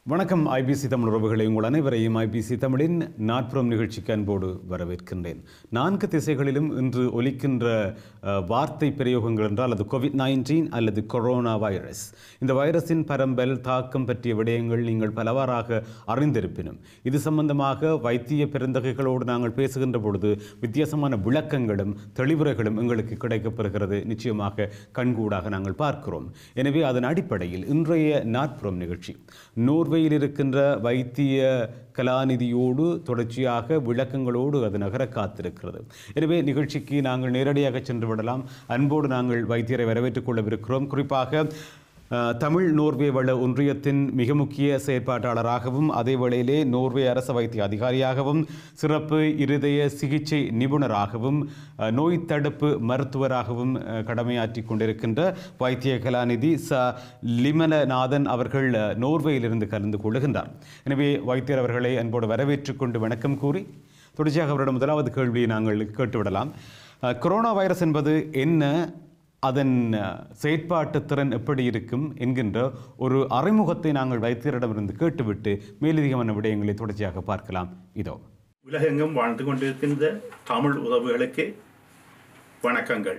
வணக்கம் ஐபிசி தமிழ் உறவுகளை உங்கள் அனைவரையும் ஐபிசி தமிழின் நாட்புறம் நிகழ்ச்சிக்கு அன்போடு வரவேற்கின்றேன் நான்கு திசைகளிலும் இன்று ஒலிக்கின்ற அஹ், வார்த்தை பிரயோகங்கள் என்றால் அது கோவிட் நைன்டீன் அல்லது கொரோனா வைரஸ் இந்த வைரஸின் பரம்பல் தாக்கம் பற்றிய விடயங்கள் நீங்கள் பலவாறாக அறிந்திருப்பினும் இது சம்பந்தமாக வைத்திய பெருந்தகைகளோடு நாங்கள் பேசுகின்ற பொழுது வித்தியாசமான விளக்கங்களும் தெளிவுரைகளும் எங்களுக்கு கிடைக்கப்பெறுகிறது நிச்சயமாக கண்கூடாக நாங்கள் பார்க்கிறோம் எனவே அதன் அடிப்படையில் இன்றைய நாட்புறம் நிகழ்ச்சி நோர்வேயில் இருக்கின்ற வைத்திய கலாநிதியோடு தொடர்ச்சியாக விளக்கங்களோடு அது நகர காத்திருக்கிறது எனவே நிகழ்ச்சிக்கு நாங்கள் நேரடியாக சென்று விடலாம் அன்போடு நாங்கள் வைத்தியரை வரவேற்றுக் கொள்ளவிருக்கிறோம் குறிப்பாக அஹ், தமிழ் நோர்வே வள ஒன்றியத்தின் மிக முக்கிய செயற்பாட்டாளராகவும் அதே வேளையிலே நோர்வே அரச வைத்திய அதிகாரியாகவும் சிறப்பு இருதய சிகிச்சை நிபுணராகவும் அஹ், நோய் தடுப்பு மருத்துவராகவும் அஹ், கடமையாற்றி கொண்டிருக்கின்ற வைத்திய கலாநிதி ச லிமலநாதன் அவர்கள் அஹ், நோர்வேயிலிருந்து கலந்து கொள்ளுகின்றார் எனவே வைத்தியர் அவர்களை அன்போடு வரவேற்றுக் கொண்டு வணக்கம் கூறி தொடர்ச்சியாக அவரிடம் முதலாவது கேள்வியை நாங்கள் கேட்டுவிடலாம் அஹ், கொரோனா வைரஸ் என்பது என்ன அதன் அஹ், செயற்பாட்டு திறன் எப்படி இருக்கும் என்கின்ற ஒரு அறிமுகத்தை நாங்கள் வைத்தியரிடமிருந்து கேட்டுவிட்டு மேலதிகமான விடயங்களை தொடர்ச்சியாக பார்க்கலாம் இதோ உலகெங்கும் வாழ்ந்து கொண்டிருக்கின்ற தமிழ் உறவுகளுக்கு வணக்கங்கள்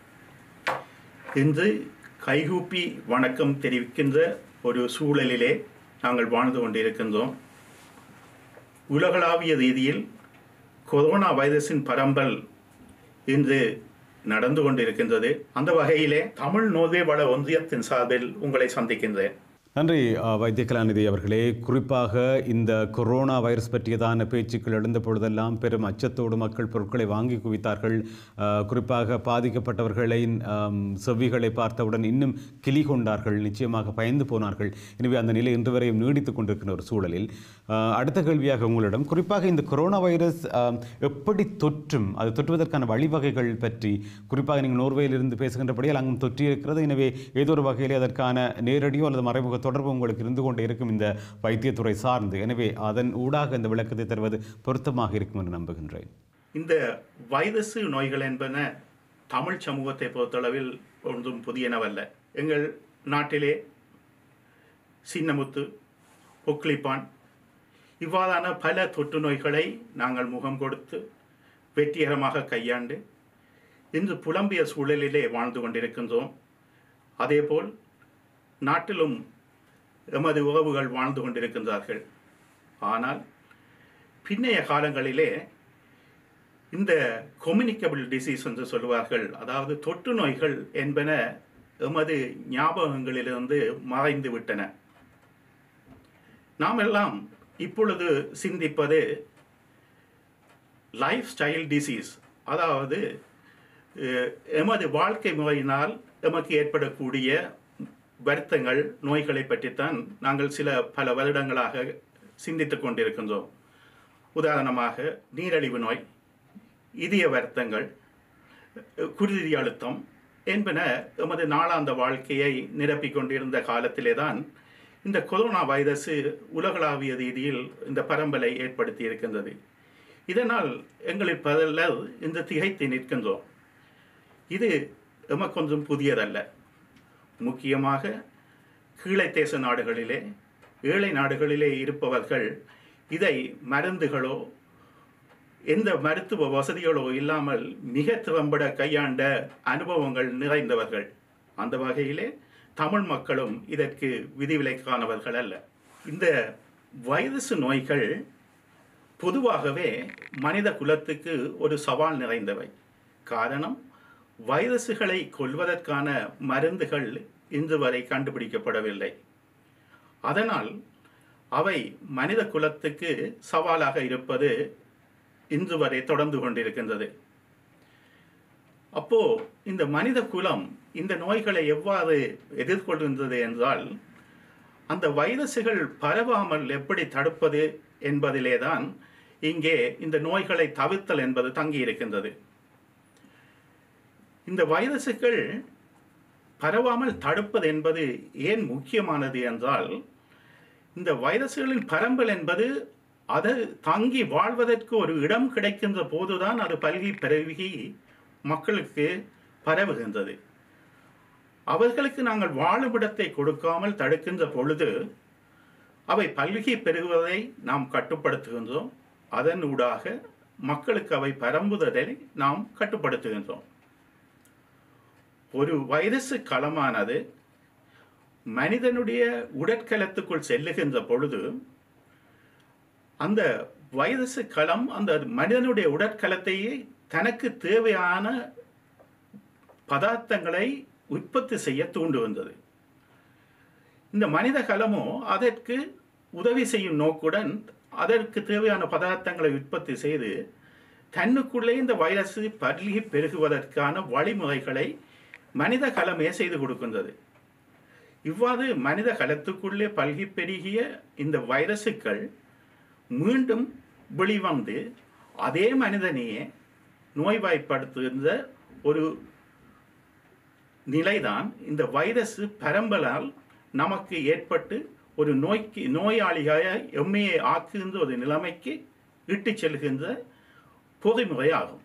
இன்று கைகூப்பி வணக்கம் தெரிவிக்கின்ற ஒரு சூழலிலே நாங்கள் வாழ்ந்து கொண்டிருக்கின்றோம் உலகளாவிய ரீதியில் கொரோனா வைரஸின் பரம்பல் இன்று நடந்து கொண்டிருக்கின்றது அந்த வகையிலே தமிழ் நோர்வே வள ஒன்றியத்தின் சார்பில் உங்களை சந்திக்கின்றேன் நன்றி அஹ், வைத்திய கலாநிதி அவர்களே குறிப்பாக இந்த கொரோனா வைரஸ் பற்றியதான பேச்சுக்கள் எழுந்த பொழுதெல்லாம் பெரும் அச்சத்தோடு மக்கள் பொருட்களை வாங்கி குவித்தார்கள் அஹ், குறிப்பாக பாதிக்கப்பட்டவர்களின் அம், செவ்விகளை பார்த்தவுடன் இன்னும் கிளி கொண்டார்கள் நிச்சயமாக பயந்து போனார்கள் எனவே அந்த நிலை இன்று வரையும் நீடித்துக் கொண்டிருக்கிற ஒரு சூழலில் அஹ், அடுத்த கேள்வியாக உங்களிடம் குறிப்பாக இந்த கொரோனா வைரஸ் அம், எப்படி தொற்றும் அது தொற்றுவதற்கான வழிவகைகள் பற்றி குறிப்பாக நீங்கள் நோர்வேயிலிருந்து பேசுகின்றபடியால் அங்கும் தொற்றியிருக்கிறது எனவே ஏதோ ஒரு வகையிலே அதற்கான நேரடியோ அல்லது மறைமுக தொடர்பு உங்களுக்கு இருந்து கொண்டே இருக்கும் இந்த வைத்தியத்துறை சார்ந்து எனவே அதன் ஊடாக இந்த விளக்கத்தை தருவது பொருத்தமாக இருக்கும் என்று நம்புகின்றேன் இந்த வைரஸ் நோய்கள் என்பன தமிழ் சமூகத்தை பொறுத்தளவில் ஒன்றும் புதியனவல்ல எங்கள் நாட்டிலே சின்னமுத்து ஒக்லிப்பான் இவ்வாறான பல தொற்று நோய்களை நாங்கள் முகம் கொடுத்து வெற்றிகரமாக கையாண்டு இன்று புலம்பிய சூழலிலே வாழ்ந்து கொண்டிருக்கின்றோம் அதேபோல் நாட்டிலும் எமது உறவுகள் வாழ்ந்து கொண்டிருக்கின்றார்கள் ஆனால் பின்னைய காலங்களிலே இந்த கொம்யூனிகபிள் டிசீஸ் என்று சொல்லுவார்கள் அதாவது தொற்று நோய்கள் என்பன எமது ஞாபகங்களிலிருந்து மறைந்து விட்டன நாம் எல்லாம் இப்பொழுது சிந்திப்பது லைஃப் ஸ்டைல் டிசீஸ் அதாவது அஹ், எமது வாழ்க்கை முறையினால் எமக்கு ஏற்படக்கூடிய வருத்தங்கள் நோய்களை பற்றித்தான் நாங்கள் சில பல வருடங்களாக சிந்தித்துக் கொண்டிருக்கின்றோம் உதாரணமாக நீரிழிவு நோய் இதய வருத்தங்கள் குருதி அழுத்தம் என்பன எமது நாளாந்த வாழ்க்கையை நிரப்பிக் கொண்டிருந்த காலத்திலே தான் இந்த கொரோனா வைரஸ் உலகளாவிய ரீதியில் இந்த பரம்பலை ஏற்படுத்தி இருக்கின்றது இதனால் எங்களில் பலர் இந்த திகைத்து நிற்கின்றோம் இது எமக்கொன்றும் புதியதல்ல முக்கியமாக கீழை தேச நாடுகளிலே ஏழை நாடுகளிலே இருப்பவர்கள் இதை மருந்துகளோ எந்த மருத்துவ வசதிகளோ இல்லாமல் மிக திறம்பட கையாண்ட அனுபவங்கள் நிறைந்தவர்கள் அந்த வகையிலே தமிழ் மக்களும் இதற்கு விதிவிலக்கானவர்கள் அல்ல இந்த வைரஸ் நோய்கள் பொதுவாகவே மனித குலத்துக்கு ஒரு சவால் நிறைந்தவை காரணம் வைரசுகளை கொல்வதற்கான மருந்துகள் இன்று வரை கண்டுபிடிக்கப்படவில்லை அதனால் அவை மனித குலத்துக்கு சவாலாக இருப்பது இன்று வரை தொடர்ந்து கொண்டிருக்கின்றது அப்போ இந்த மனித குலம் இந்த நோய்களை எவ்வாறு எதிர்கொள்கின்றது என்றால் அந்த வைரசுகள் பரவாமல் எப்படி தடுப்பது என்பதிலே தான் இங்கே இந்த நோய்களை தவிர்த்தல் என்பது தங்கி இருக்கின்றது இந்த வைரசுகள் பரவாமல் தடுப்பது என்பது ஏன் முக்கியமானது என்றால் இந்த வைரசுகளின் பரம்பல் என்பது அது தங்கி வாழ்வதற்கு ஒரு இடம் கிடைக்கின்ற போதுதான் அது பல்கி பெருகி மக்களுக்கு பரவுகின்றது அவர்களுக்கு நாங்கள் வாழுமிடத்தை கொடுக்காமல் தடுக்கின்ற பொழுது அவை பல்கி பெருகுவதை நாம் கட்டுப்படுத்துகின்றோம் அதன் ஊடாக மக்களுக்கு அவை பரம்புவதை நாம் கட்டுப்படுத்துகின்றோம் ஒரு வைரசு களமானது மனிதனுடைய உடற்கலத்துக்குள் செல்லுகின்ற பொழுது அந்த வைரசு களம் அந்த மனிதனுடைய உடற்கலத்தையே தனக்கு தேவையான பதார்த்தங்களை உற்பத்தி செய்ய தூண்டுகின்றது இந்த மனித கலமோ அதற்கு உதவி செய்யும் நோக்குடன் அதற்கு தேவையான பதார்த்தங்களை உற்பத்தி செய்து தன்னுக்குள்ளே இந்த வைரஸ் பருகி பெருகுவதற்கான வழிமுறைகளை மனித கலமே செய்து கொடுக்கின்றது இவ்வாறு மனித கலத்துக்குள்ளே பல்கி பெருகிய இந்த வைரசுக்கள் மீண்டும் வெளிவந்து அதே மனிதனையே நோய்வாய்ப்படுத்துகின்ற ஒரு நிலைதான் இந்த வைரஸ் பரம்பலால் நமக்கு ஏற்பட்டு ஒரு நோய்க்கு நோயாளியாக எம்மையை ஆக்குகின்ற ஒரு நிலைமைக்கு இட்டு செல்கின்ற பொதுமுறை ஆகும்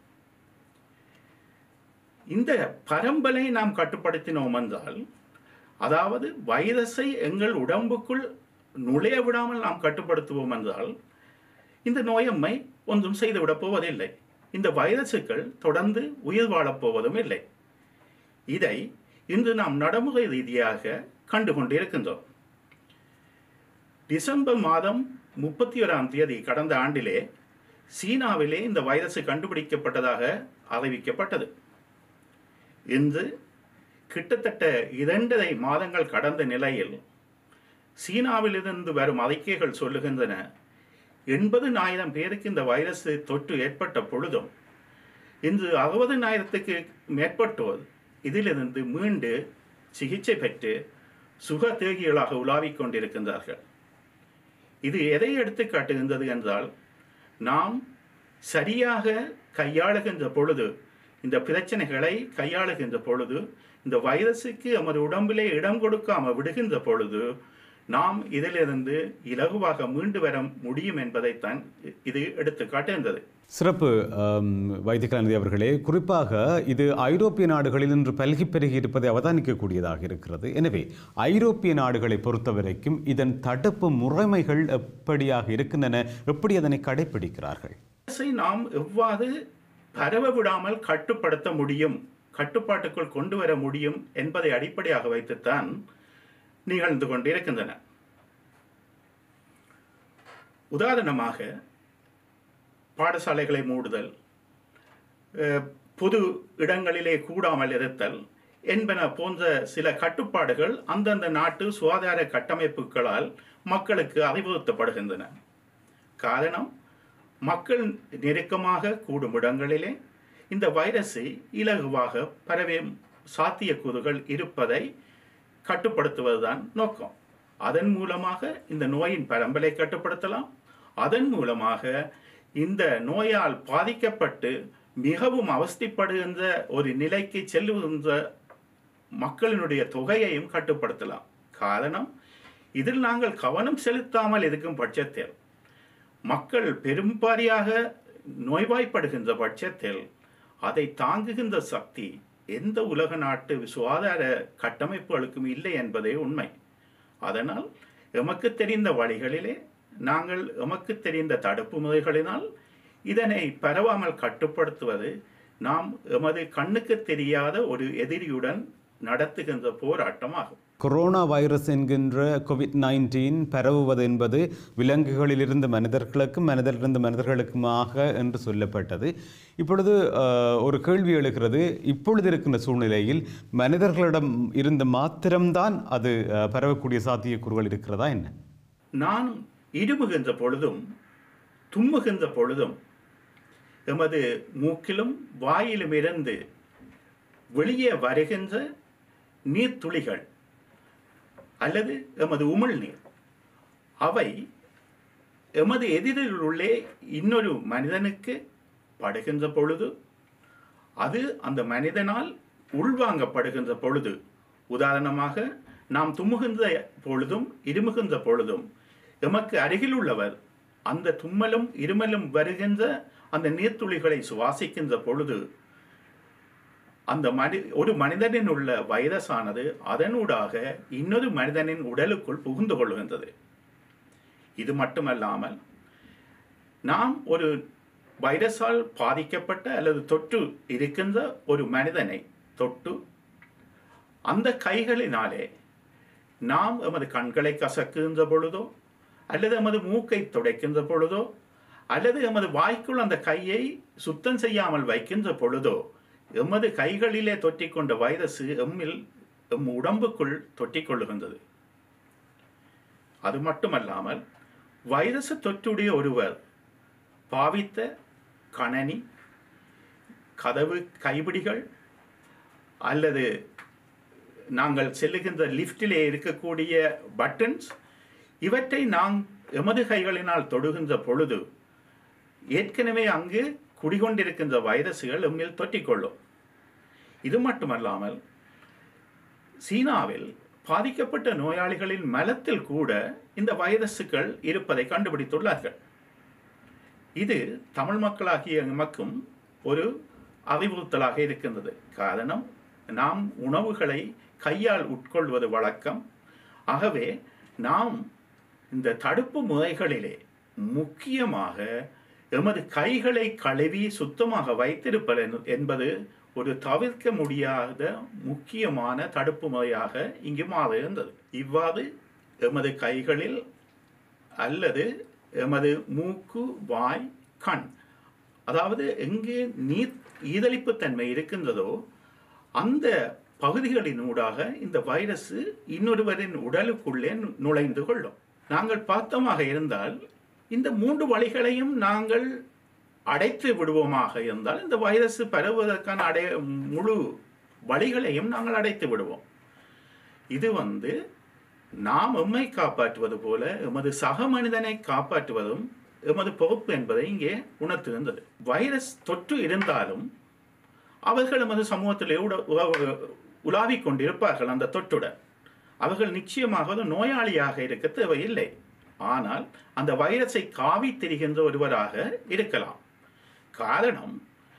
இந்த பரம்பலை நாம் கட்டுப்படுத்தினோம் என்றால் அதாவது வைரஸை எங்கள் உடம்புக்குள் நுழைய விடாமல் நாம் கட்டுப்படுத்துவோம் என்றால் இந்த நோயம்மை ஒன்றும் செய்துவிடப் போவதில்லை இந்த வைரசுகள் தொடர்ந்து உயிர் வாழப் போவதும் இல்லை இதை இன்று நாம் நடைமுறை ரீதியாக கண்டு கொண்டிருக்கின்றோம் டிசம்பர் மாதம் முப்பத்தி ஓராம் தேதி கடந்த ஆண்டிலே சீனாவிலே இந்த வைரஸ் கண்டுபிடிக்கப்பட்டதாக அறிவிக்கப்பட்டது இன்று கிட்டத்தட்ட இரண்டரை மாதங்கள் கடந்த நிலையில் சீனாவிலிருந்து வரும் அறிக்கைகள் சொல்லுகின்றன எண்பதுனாயிரம் பேருக்கு இந்த வைரஸ் தொற்று ஏற்பட்ட பொழுதும் இன்று அறுபதுனாயிரத்துக்கு மேற்பட்டோர் இதிலிருந்து மீண்டு சிகிச்சை பெற்று சுக தேகிகளாக உலாவிக் கொண்டிருக்கின்றார்கள் இது எதை எடுத்து காட்டுகின்றது என்றால் நாம் சரியாக கையாளுகின்ற பொழுது இந்த பிரச்சனைகளை கையாளுகின்ற பொழுது இந்த வைரஸுக்கு நமது உடம்பிலே இடம் கொடுக்காம விடுகின்ற பொழுது நாம் இதிலிருந்து இலகுவாக மீண்டு வர முடியும் என்பதைத்தான் இது எடுத்து காட்டுகின்றது சிறப்பு ஆம், வைத்தியகலாநிதி அவர்களே குறிப்பாக இது ஐரோப்பிய நாடுகளில் இன்று பல்கி பெருகி இருப்பதை அவதானிக்கக்கூடியதாக இருக்கிறது எனவே ஐரோப்பிய நாடுகளை பொறுத்தவரைக்கும் இதன் தடுப்பு முறைமைகள் எப்படியாக இருக்கின்றன எப்படி அதனை கடைபிடிக்கிறார்கள் வைரஸை நாம் எவ்வாறு பரவ விடாமல் கட்டுப்படுத்த முடியும் கட்டுப்பாட்டுக்குள் கொண்டு வர முடியும் என்பதை அடிப்படையாக வைத்துத்தான் நிகழ்ந்து கொண்டிருக்கின்றன உதாரணமாக பாடசாலைகளை மூடுதல் அஹ், பொது இடங்களிலே கூடாமல் இருத்தல் என்பன போன்ற சில கட்டுப்பாடுகள் அந்தந்த நாட்டு சுகாதார கட்டமைப்புகளால் மக்களுக்கு அறிவுறுத்தப்படுகின்றன காரணம் மக்கள் நெருக்கமாக கூடும் இடங்களிலே இந்த வைரஸை இலகுவாக பரவும் சாத்தியக்கூறுகள் இருப்பதை கட்டுப்படுத்துவதுதான் நோக்கம் அதன் மூலமாக இந்த நோயின் பரம்பலை கட்டுப்படுத்தலாம் அதன் மூலமாக இந்த நோயால் பாதிக்கப்பட்டு மிகவும் அவஸ்தைப்படுகின்ற ஒரு நிலைக்கு செல்லுகின்ற மக்களினுடைய தொகையையும் கட்டுப்படுத்தலாம் காரணம் இதில் நாங்கள் கவனம் செலுத்தாமல் இருக்கும் பட்சத்தில் மக்கள் பெரும்பாரியாக நோய்வாய்ப்படுகின்ற பட்சத்தில் அதை தாங்குகின்ற சக்தி எந்த உலக நாட்டு சுகாதார கட்டமைப்புகளுக்கும் இல்லை என்பதே உண்மை அதனால் எமக்கு தெரிந்த வழிகளிலே நாங்கள் எமக்கு தெரிந்த தடுப்பு முறைகளினால் இதனை பரவாமல் கட்டுப்படுத்துவது நாம் எமது கண்ணுக்கு தெரியாத ஒரு எதிரியுடன் நடத்துகின்ற போராட்டமாகும் கொரோனா வைரஸ் என்கின்ற கோவிட் நைன்டீன் பரவுவது என்பது விலங்குகளிலிருந்து மனிதர்களுக்கும் மனிதரிலிருந்து மனிதர்களுக்குமாக என்று சொல்லப்பட்டது இப்பொழுது அஹ், ஒரு கேள்வி எழுகிறது இப்பொழுது இருக்கின்ற சூழ்நிலையில் மனிதர்களிடம் இருந்து மாத்திரம்தான் அது அஹ், பரவக்கூடிய சாத்தியக்கூறுகள் இருக்கிறதா என்ன நான் இருமுகின்ற பொழுதும் தும்முகின்ற பொழுதும் எமது மூக்கிலும் வாயிலும் இருந்து வெளியே வருகின்ற நீர்த்துளிகள் அல்லது எமது உமிழ்நீர் அவை எமது எதிரில் உள்ளே இன்னொரு மனிதனுக்கு படுகின்ற பொழுது அது அந்த மனிதனால் உள்வாங்கப்படுகின்ற பொழுது உதாரணமாக நாம் தும்முகின்ற பொழுதும் இருமுகின்ற பொழுதும் எமக்கு அருகில் உள்ளவர் அந்த தும்மலும் இருமலும் வருகின்ற அந்த நீர்த்துளிகளை சுவாசிக்கின்ற பொழுது அந்த மனி ஒரு மனிதனின் உள்ள வைரஸானது அதனூடாக இன்னொரு மனிதனின் உடலுக்குள் புகுந்து கொள்கின்றது இது மட்டுமல்லாமல் நாம் ஒரு வைரஸால் பாதிக்கப்பட்ட அல்லது தொற்று இருக்கின்ற ஒரு மனிதனை தொட்டு அந்த கைகளினாலே நாம் எமது கண்களை கசக்குகின்ற பொழுதோ அல்லது எமது மூக்கை துடைக்கின்ற பொழுதோ அல்லது எமது வாய்க்குள் அந்த கையை சுத்தம் செய்யாமல் வைக்கின்ற பொழுதோ எமது கைகளிலே தொற்றிக்கொண்ட வைரஸ் எம்மில் எம் உடம்புக்குள் தொற்றிக்கொள்ளுகின்றது அது மட்டுமல்லாமல் வைரஸ் தொற்றுடைய ஒருவர் பாவித்த கணனி கதவு கைபிடிகள் அல்லது நாங்கள் செல்லுகின்ற லிஃப்டிலே இருக்கக்கூடிய பட்டன்ஸ் இவற்றை நாம் எமது கைகளினால் தொடுகின்ற பொழுது ஏற்கனவே அங்கு குடிகொண்டிருக்கின்ற வைரஸ்கள் எம்மில் தொற்றிக்கொள்ளும் இது மட்டுமல்லாமல் சீனாவில் பாதிக்கப்பட்ட நோயாளிகளின் மலத்தில் கூட இந்த வைரசுகள் இருப்பதை கண்டுபிடித்துள்ளார்கள் இது தமிழ் மக்களாகிய எமக்கும் ஒரு அறிவுறுத்தலாக இருக்கின்றது காரணம் நாம் உணவுகளை கையால் உட்கொள்வது வழக்கம் ஆகவே நாம் இந்த தடுப்பு முறைகளிலே முக்கியமாக எமது கைகளை கழுவி சுத்தமாக வைத்திருப்பது என்பது ஒரு தவிர்க்க முடியாத முக்கியமான தடுப்பு முறையாக இங்கு மாறுகின்றது இவ்வாறு எமது கைகளில் அல்லது எமது மூக்கு வாய் கண் அதாவது எங்கே நீர் ஈதளிப்பு தன்மை இருக்கின்றதோ அந்த பகுதிகளினூடாக இந்த வைரஸ் இன்னொருவரின் உடலுக்குள்ளே நுழைந்து கொள்ளும் நாங்கள் பார்த்தமாக இருந்தால் இந்த மூன்று வழிகளையும் நாங்கள் அடைத்து விடுவோமாக இருந்தால் இந்த வைரஸ் பரவுவதற்கான அடை முழு வழிகளையும் நாங்கள் அடைத்து விடுவோம் இது வந்து நாம் எம்மை காப்பாற்றுவது போல எமது சக மனிதனை காப்பாற்றுவதும் எமது பொறுப்பு என்பதை இங்கே உணர்த்துகின்றது வைரஸ் தொற்று இருந்தாலும் அவர்கள் எமது சமூகத்திலே உட உலாவிக் கொண்டிருப்பார்கள் அந்த தொற்றுடன் அவர்கள் நிச்சயமாக ஒரு நோயாளியாக இருக்க தேவையில்லை ஆனால் அந்த வைரஸை காவி திரிகின்ற ஒருவராக இருக்கலாம் காரணம்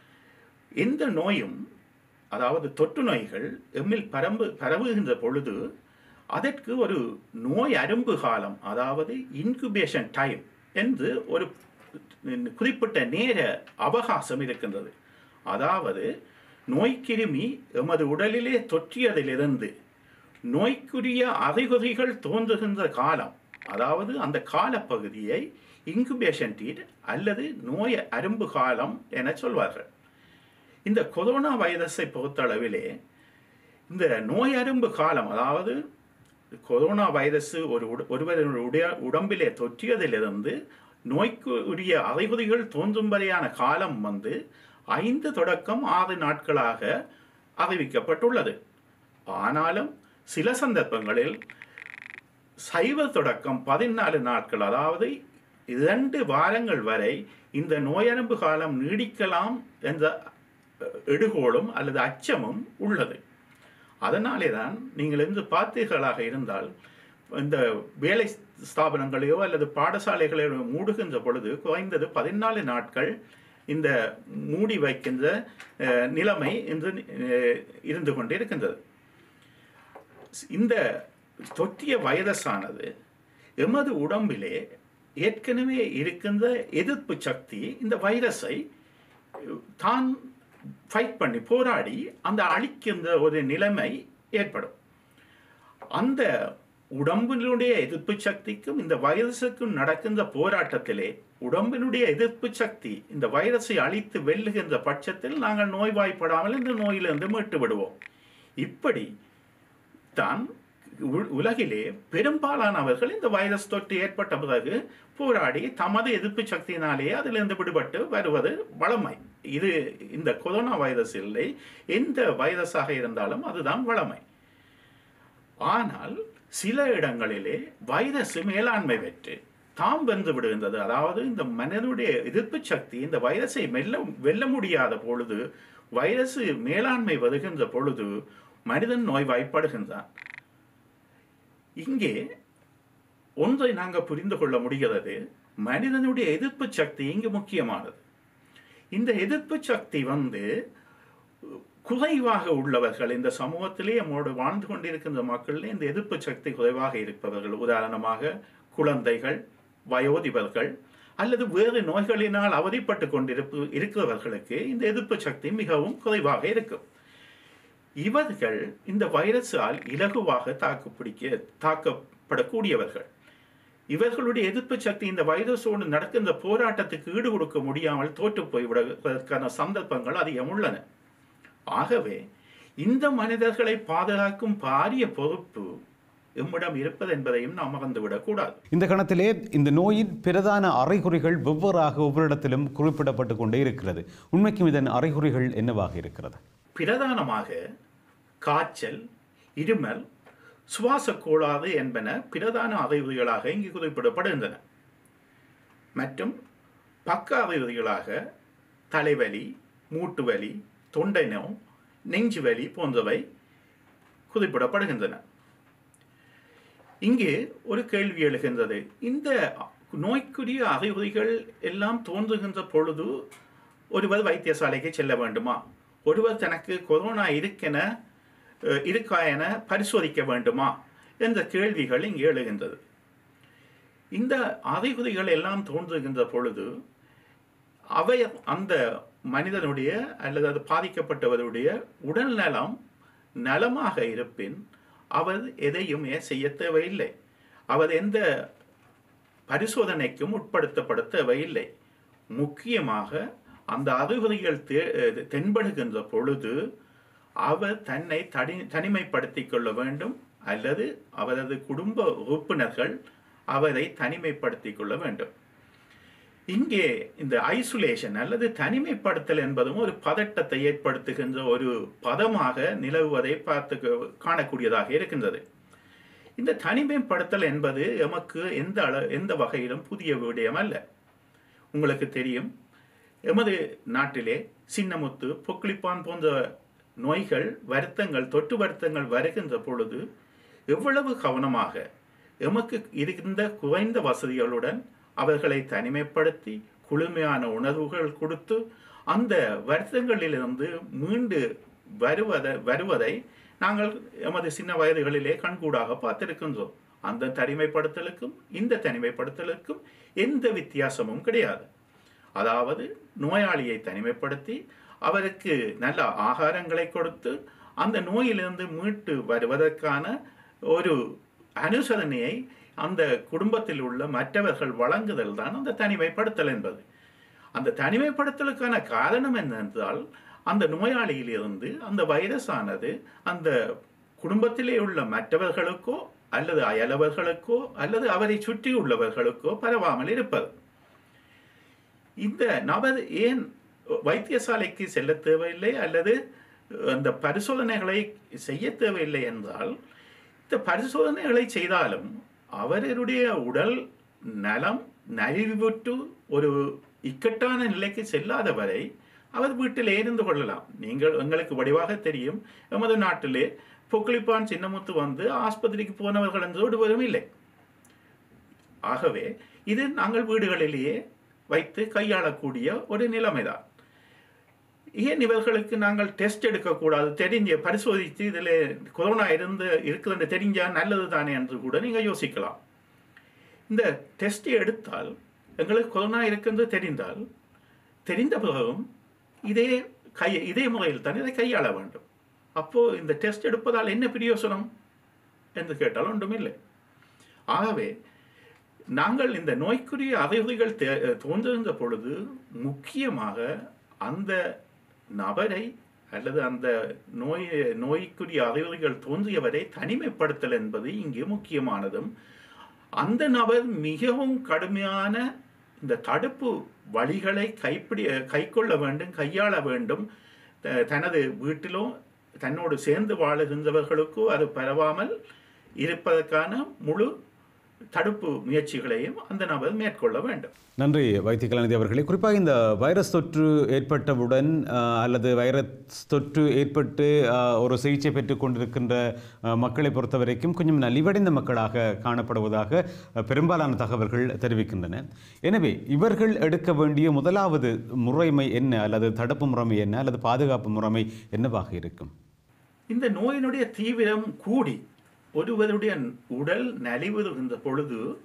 எந்த நோயும் அதாவது தொற்று நோய்கள் எம்மில் பரம்பு பரவுகின்ற பொழுது அதற்கு ஒரு நோய் அரும்பு காலம் அதாவது இன்குபேஷன் டைம் என்று ஒரு குறிப்பிட்ட நேர அவகாசம் இருக்கின்றது அதாவது நோய்க்கிருமி எமது உடலிலே தொற்றியதிலிருந்து நோய்க்குரிய அறிகுறிகள் தோன்றுகின்ற காலம் அதாவது அந்த காலப்பகுதியை இன்குபேஷன் டீட் அல்லது நோய் அரும்பு காலம் என சொல்வார்கள் இந்த கொரோனா வைரஸை பொறுத்தளவிலே இந்த நோய் அரும்பு காலம் அதாவது கொரோனா வைரஸ் ஒரு ஒருவருடைய உடம்பிலே தொற்றியதிலிருந்து நோய்க்கு உரிய அறிகுறிகள் தோன்றும் வரையான காலம் வந்து ஐந்து தொடக்கம் ஆறு நாட்களாக அறிவிக்கப்பட்டுள்ளது ஆனாலும் சில சந்தர்ப்பங்களில் சைவ தொடக்கம் பதினாலு நாட்கள் அதாவது இரண்டு வாரங்கள் வரை இந்த நோயரம்பு காலம் நீடிக்கலாம் என்ற எடுகோளும் அல்லது அச்சமும் உள்ளது அதனாலே தான் நீங்கள் இன்று பார்த்தீர்களாக இருந்தால் இந்த வேலை ஸ்தாபனங்களையோ அல்லது பாடசாலைகளையோ மூடுகின்ற பொழுது குறைந்தது பதினாலு நாட்கள் இந்த மூடி வைக்கின்ற நிலைமை இன்று இருந்து கொண்டு இருக்கின்றது இந்த தொற்றிய வைரஸானது எமது உடம்பிலே ஏற்கனவே இருக்கின்ற எதிர்ப்பு சக்தி இந்த வைரஸை தான் ஃபைட் பண்ணி போராடி அந்த அழிக்கின்ற ஒரு நிலைமை ஏற்படும் அந்த உடம்பினுடைய எதிர்ப்பு சக்திக்கும் இந்த வைரஸுக்கும் நடக்கின்ற போராட்டத்திலே உடம்பினுடைய எதிர்ப்பு சக்தி இந்த வைரஸை அழித்து வெல்லுகின்ற பட்சத்தில் நாங்கள் நோய்வாய்ப்படாமல் இந்த நோயிலிருந்து மீட்டு விடுவோம் இப்படி தான் உலகிலே பெரும்பாலானவர்கள் இந்த வைரஸ் தொற்று ஏற்பட்ட பிறகு போராடி தமது எதிர்ப்பு சக்தியினாலேயே அதிலிருந்து விடுபட்டு வருவது வளமை இது இந்த கொரோனா வைரஸ் இல்லை எந்த வைரஸாக இருந்தாலும் அதுதான் வளமை ஆனால் சில இடங்களிலே வைரஸ் மேலாண்மை பெற்று தாம் வென்று விடுகின்றது அதாவது இந்த மனிதனுடைய எதிர்ப்பு சக்தி இந்த வைரஸை மெல்ல வெல்ல முடியாத பொழுது வைரஸ் மேலாண்மை வருகின்ற பொழுது மனிதன் நோய்வாய்ப்படுகின்றான் இங்கே ஒன்றை நாங்கள் புரிந்து கொள்ள முடிகிறது மனிதனுடைய எதிர்ப்பு சக்தி இங்கு முக்கியமானது இந்த எதிர்ப்பு சக்தி வந்து குறைவாக உள்ளவர்கள் இந்த சமூகத்திலே நம்மோடு வாழ்ந்து கொண்டிருக்கின்ற மக்களில் இந்த எதிர்ப்பு சக்தி குறைவாக இருப்பவர்கள் உதாரணமாக குழந்தைகள் வயோதிபர்கள் அல்லது வேறு நோய்களினால் அவதிப்பட்டு கொண்டிருப்பு இருக்கிறவர்களுக்கு இந்த எதிர்ப்பு சக்தி மிகவும் குறைவாக இருக்கும் இவர்கள் இந்த வைரஸால் இலகுவாக தாக்குப்பிடிக்க தாக்கப்படக்கூடியவர்கள் இவர்களுடைய எதிர்ப்பு சக்தி இந்த வைரஸோடு நடக்கின்ற போராட்டத்துக்கு ஈடு கொடுக்க முடியாமல் தோற்று போய்விடுவதற்கான சந்தர்ப்பங்கள் அதிகம் உள்ளன ஆகவே இந்த மனிதர்களை பாதுகாக்கும் பாரிய பொறுப்பு எம்மிடம் இருப்பது என்பதையும் நாம் மறந்துவிடக் கூடாது இந்த கணத்திலே இந்த நோயின் பிரதான அறிகுறிகள் வெவ்வேறாக ஒவ்வொரு இடத்திலும் குறிப்பிடப்பட்டு கொண்டே இருக்கிறது உண்மைக்கும் இதன் அறிகுறிகள் என்னவாக இருக்கிறது பிரதானமாக காய்ச்சல் இருமல் சுவாச கோளாறு என்பன பிரதான அறிகுறிகளாக இங்கு குறிப்பிடப்படுகின்றன மற்றும் பக்க அறிகுறிகளாக தலைவலி மூட்டு வலி தொண்டை நோய் நெஞ்சு வலி போன்றவை குறிப்பிடப்படுகின்றன இங்கே ஒரு கேள்வி எழுகின்றது இந்த நோய்க்குரிய அறிகுறிகள் எல்லாம் தோன்றுகின்ற பொழுது ஒருவர் வைத்தியசாலைக்கு செல்ல வேண்டுமா ஒருவர் தனக்கு கொரோனா இருக்கென அஹ், இருக்கா என பரிசோதிக்க வேண்டுமா என்ற கேள்விகள் இங்கே எழுகின்றது இந்த அறிகுறிகள் எல்லாம் தோன்றுகின்ற பொழுது அவை அந்த மனிதனுடைய அல்லது அது பாதிக்கப்பட்டவருடைய உடல் நலம் நலமாக இருப்பின் அவர் எதையுமே செய்ய தேவையில்லை அவர் எந்த பரிசோதனைக்கும் உட்படுத்தப்பட தேவையில்லை முக்கியமாக அந்த அறிகுறிகள் தெ- தென்படுகின்ற பொழுது அவர் தன்னை தனி தனிமைப்படுத்திக் கொள்ள வேண்டும் அல்லது அவரது குடும்ப உறுப்பினர்கள் அவரை தனிமைப்படுத்திக் கொள்ள வேண்டும் இங்கே இந்த ஐசோலேஷன் அல்லது தனிமைப்படுத்தல் என்பதும் ஒரு பதட்டத்தை ஏற்படுத்துகின்ற ஒரு பதமாக நிலவுவதை பார்த்து காணக்கூடியதாக இருக்கின்றது இந்த தனிமைப்படுத்தல் என்பது எமக்கு எந்த அள எந்த வகையிலும் புதிய விடயம் அல்ல உங்களுக்கு தெரியும் எமது நாட்டிலே சின்னமுத்து பொக்லிப்பான் போன்ற நோய்கள் வருத்தங்கள் தொற்று வருத்தங்கள் வருகின்ற பொழுது எவ்வளவு கவனமாக எமக்கு இருந்த குறைந்த வசதிகளுடன் அவர்களை தனிமைப்படுத்தி குளுமையான உணர்வுகள் கொடுத்து அந்த வருத்தங்களிலிருந்து மீண்டு வருவதை வருவதை நாங்கள் எமது சின்ன வயதுகளிலே கண்கூடாக பார்த்திருக்கின்றோம் அந்த தனிமைப்படுத்தலுக்கும் இந்த தனிமைப்படுத்தலுக்கும் எந்த வித்தியாசமும் கிடையாது அதாவது நோயாளியை தனிமைப்படுத்தி அவருக்கு நல்ல ஆகாரங்களை கொடுத்து அந்த நோயிலிருந்து மீட்டு வருவதற்கான ஒரு அனுசரணையை அந்த குடும்பத்தில் உள்ள மற்றவர்கள் வழங்குதல் தான் அந்த தனிமைப்படுத்தல் என்பது அந்த தனிமைப்படுத்தலுக்கான காரணம் என்னென்றால் அந்த நோயாளியிலிருந்து அந்த வைரஸ் ஆனது அந்த குடும்பத்திலே உள்ள மற்றவர்களுக்கோ அல்லது அயலவர்களுக்கோ அல்லது அவரை சுற்றி உள்ளவர்களுக்கோ பரவாமல் இருப்பது இந்த நபர் ஏன் வைத்தியசாலைக்கு செல்ல தேவையில்லை அல்லது அந்த பரிசோதனைகளை செய்ய தேவையில்லை என்றால் இந்த பரிசோதனைகளை செய்தாலும் அவருடைய உடல் நலம் நலிவுற்று ஒரு இக்கட்டான நிலைக்கு செல்லாத வரை அவர் வீட்டிலே இருந்து கொள்ளலாம் நீங்கள் எங்களுக்கு வடிவாக தெரியும் எமது நாட்டிலே பொக்களிப்பான் சின்னமுத்து வந்து ஆஸ்பத்திரிக்கு போனவர்கள் என்று ஒருவரும் இல்லை ஆகவே இது நாங்கள் வீடுகளிலேயே வைத்து கையாளக்கூடிய ஒரு நிலைமைதான் ஏன் இவர்களுக்கு நாங்கள் டெஸ்ட் எடுக்கக்கூடாது தெரிஞ்ச பரிசோதித்து இதில் கொரோனா இருந்து இருக்குதுன்னு தெரிஞ்சால் நல்லது தானே என்று கூட நீங்கள் யோசிக்கலாம் இந்த டெஸ்ட் எடுத்தால் எங்களுக்கு கொரோனா இருக்குன்னு தெரிந்தால் தெரிந்த பிறகும் இதே கை இதே முறையில் தான் இதை கையாள வேண்டும் அப்போது இந்த டெஸ்ட் எடுப்பதால் என்ன பிரயோசனம் என்று கேட்டால் ஒன்றுமில்லை ஆகவே நாங்கள் இந்த நோய்க்குரிய அறிகுறிகள் தே- தோன்றுகின்ற பொழுது முக்கியமாக அந்த நபரை அல்லது அந்த நோய் நோய்க்குரிய அறிகுறிகள் தோன்றியவரை தனிமைப்படுத்தல் என்பது இங்கே முக்கியமானதும் அந்த நபர் மிகவும் கடுமையான இந்த தடுப்பு வழிகளை கைப்பிடி கைக்கொள்ள வேண்டும் கையாள வேண்டும் த- தனது வீட்டிலோ தன்னோடு சேர்ந்து வாழுகின்றவர்களுக்கோ அது பரவாமல் இருப்பதற்கான முழு தடுப்பு முயற்சிகளையும் அந்த நபர் மேற்கொள்ள வேண்டும் நன்றி வைத்திய கலாநிதி அவர்களே குறிப்பாக இந்த வைரஸ் தொற்று ஏற்பட்டவுடன் அஹ், அல்லது வைரஸ் தொற்று ஏற்பட்டு அஹ், ஒரு சிகிச்சை பெற்றுக் கொண்டிருக்கின்ற அஹ், மக்களை பொறுத்த வரைக்கும் கொஞ்சம் நலிவடைந்த மக்களாக காணப்படுவதாக அஹ், பெரும்பாலான தகவல்கள் தெரிவிக்கின்றன எனவே இவர்கள் எடுக்க வேண்டிய முதலாவது முறைமை என்ன அல்லது தடுப்பு முறைமை என்ன அல்லது பாதுகாப்பு முறைமை என்னவாக இருக்கும் இந்த நோயினுடைய தீவிரம் கூடி ஒருவருடைய உடல் நலிவுறுகின்ற பொழுது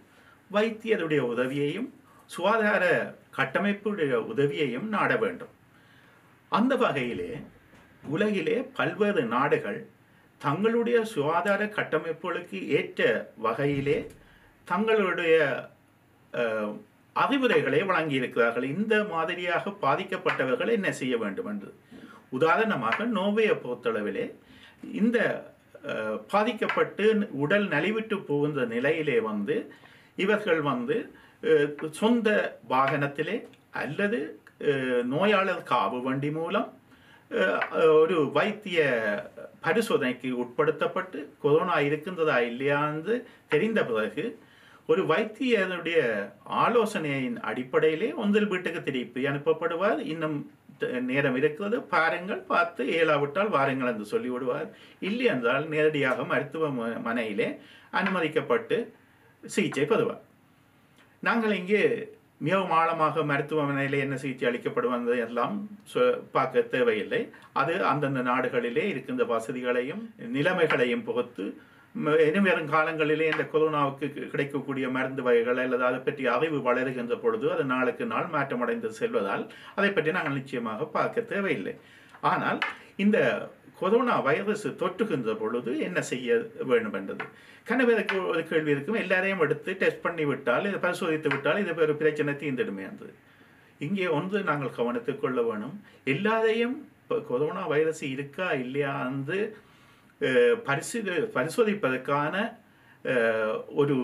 வைத்தியருடைய உதவியையும் சுகாதார கட்டமைப்புடைய உதவியையும் நாட வேண்டும் அந்த வகையிலே உலகிலே பல்வேறு நாடுகள் தங்களுடைய சுகாதார கட்டமைப்புகளுக்கு ஏற்ற வகையிலே தங்களுடைய அஹ், அறிவுரைகளை வழங்கியிருக்கிறார்கள் இந்த மாதிரியாக பாதிக்கப்பட்டவர்கள் என்ன செய்ய வேண்டும் என்று உதாரணமாக நோவையை பொறுத்தளவிலே இந்த அஹ், பாதிக்கப்பட்டு உடல் நலிவிட்டு போகின்ற நிலையிலே வந்து இவர்கள் வந்து அஹ், சொந்த வாகனத்திலே அல்லது அஹ், நோயாளர் காவு வண்டி மூலம் அஹ், ஒரு வைத்திய பரிசோதனைக்கு உட்படுத்தப்பட்டு கொரோனா இருக்கின்றதா இல்லையா என்று தெரிந்த பிறகு ஒரு வைத்தியருடைய ஆலோசனையின் அடிப்படையிலே உங்கள் வீட்டுக்கு திருப்பி அனுப்பப்படுவார் இன்னும் த- நேரம் இருக்கிறது பாருங்கள் பார்த்து இயலாவிட்டால் வாருங்கள் என்று சொல்லிவிடுவார் இல்லை என்றால் நேரடியாக மருத்துவமனையிலே அனுமதிக்கப்பட்டு சிகிச்சை பெறுவார் நாங்கள் இங்கே மிகவும் ஆழமாக மருத்துவமனையில் என்ன சிகிச்சை அளிக்கப்படுவது எல்லாம் சொ- பார்க்க தேவையில்லை அது அந்தந்த நாடுகளிலே இருக்கின்ற வசதிகளையும் நிலைமைகளையும் பொறுத்து ம- இனி வரும் காலங்களிலே இந்த கொரோனாவுக்கு கி- கிடைக்கக்கூடிய மருந்து வகைகள் அல்லது அதை பற்றி அறிவு வளருகின்ற பொழுது அது நாளுக்கு நாள் மாற்றமடைந்து செல்வதால் அதை பற்றி நாங்கள் நிச்சயமாக பார்க்க தேவையில்லை ஆனால் இந்த கொரோனா வைரஸ் தொற்றுகின்ற பொழுது என்ன செய்ய வேண்டும் என்றது கணவருக்கு ஒரு கேள்வி இருக்கும் எல்லாரையும் எடுத்து டெஸ்ட் பண்ணி விட்டால் இதை பரிசோதித்து விட்டால் இது ஒரு பிரச்சனை தீர்ந்துடுமே என்று இங்கே ஒன்று நாங்கள் கவனித்துக் கொள்ள வேணும் எல்லாரையும் இப்போ கொரோனா வைரஸ் இருக்கா இல்லையா என்று அஹ், பரிசீல பரிசோதிப்பதற்கான அஹ், ஒரு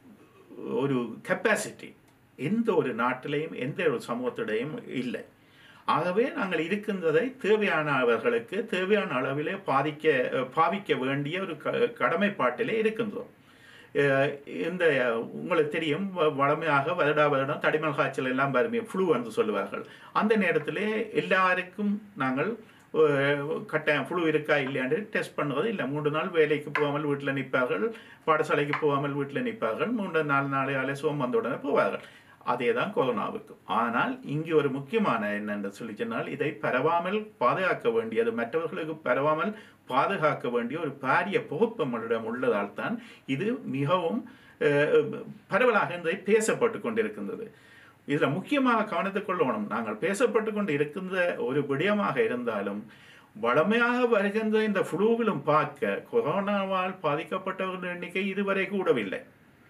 ஒரு கெப்பாசிட்டி எந்த ஒரு நாட்டிலையும் எந்த ஒரு சமூகத்திடையும் இல்லை ஆகவே நாங்கள் இருக்கின்றதை தேவையானவர்களுக்கு தேவையான அளவிலே பாதிக்க அஹ், பாவிக்க வேண்டிய ஒரு க கடமைப்பாட்டிலே இருக்கின்றோம் அஹ், இந்த உங்களுக்கு தெரியும் வ- வழமையாக வருடா வருடம் தடிமல் காய்ச்சல் எல்லாம் வருமே ஃப்ளூ என்று சொல்லுவார்கள் அந்த நேரத்திலே எல்லாருக்கும் நாங்கள் அஹ், கட்டாயம் ஃப்ளூ இருக்கா இல்லையாண்டு டெஸ்ட் பண்ணுவது இல்லை மூன்று நாள் வேலைக்கு போகாமல் வீட்டில் நிற்பார்கள் பாடசாலைக்கு போகாமல் வீட்டில் நிற்பார்கள் மூன்று நாலு நாளையாலே சோம் வந்தவுடனே போவார்கள் அதே தான் கொரோனாவுக்கும் ஆனால் இங்கு ஒரு முக்கியமான என்னென்று சொல்லி சொன்னால் இதை பரவாமல் பாதுகாக்க வேண்டியது மற்றவர்களுக்கு பரவாமல் பாதுகாக்க வேண்டிய ஒரு பாரிய பொறுப்பு நம்மளிடம் உள்ளதால் தான் இது மிகவும் அஹ், பரவலாக இதை பேசப்பட்டு கொண்டிருக்கின்றது இதில் முக்கியமாக கவனித்துக் கொள்ளணும் நாங்கள் பேசப்பட்டு கொண்டு இருக்கின்ற ஒரு விடயமாக இருந்தாலும் வளமையாக வருகின்ற இந்த ஃப்ளூவிலும் பார்க்க கொரோனாவால் பாதிக்கப்பட்டவர்கள் எண்ணிக்கை இதுவரை கூடவில்லை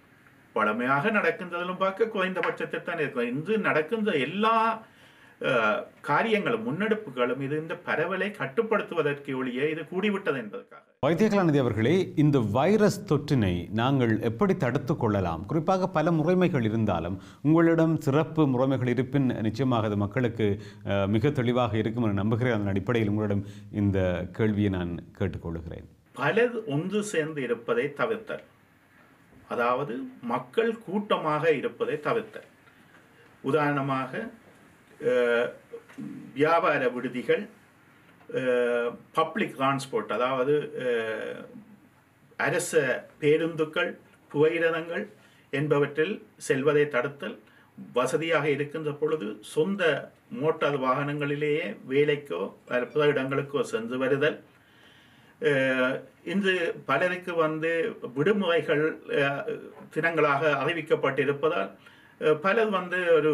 வளமையாக நடக்கின்றதிலும் பார்க்க குறைந்தபட்சத்தில் தான் இருக்கும் இன்று நடக்கின்ற எல்லா அஹ், காரியங்களும் முன்னெடுப்புகளும் இது இந்த பரவலை கட்டுப்படுத்துவதற்கு ஒழிய இது கூடிவிட்டது என்பதற்காக வைத்தியகலாநிதி அவர்களே இந்த வைரஸ் தொற்றினை நாங்கள் எப்படி தடுத்து கொள்ளலாம் குறிப்பாக பல முறைமைகள் இருந்தாலும் உங்களிடம் சிறப்பு முறைமைகள் இருப்பின் நிச்சயமாக அது மக்களுக்கு அஹ், மிக தெளிவாக இருக்கும் என நம்புகிறேன் அதன் அடிப்படையில் உங்களிடம் இந்த கேள்வியை நான் கேட்டுக்கொள்கிறேன் பலர் ஒன்று சேர்ந்து இருப்பதை தவிர்த்தல் அதாவது மக்கள் கூட்டமாக இருப்பதை தவிர்த்தல் உதாரணமாக அஹ், வியாபார விடுதிகள் பப்ளிக் டிரான்ஸ்போர்ட் அதாவது அஹ், அரச பேருந்துகள் புகையிரதங்கள் என்பவற்றில் செல்வதை தடுத்தல் வசதியாக இருக்கின்ற பொழுது சொந்த மோட்டார் வாகனங்களிலேயே வேலைக்கோ அல்லது பிற இடங்களுக்கோ சென்று வருதல் அஹ் இன்று பலருக்கு வந்து விடுமுறைகள் அஹ், தினங்களாக அறிவிக்கப்பட்டிருப்பதால் அஹ், பலர் வந்து ஒரு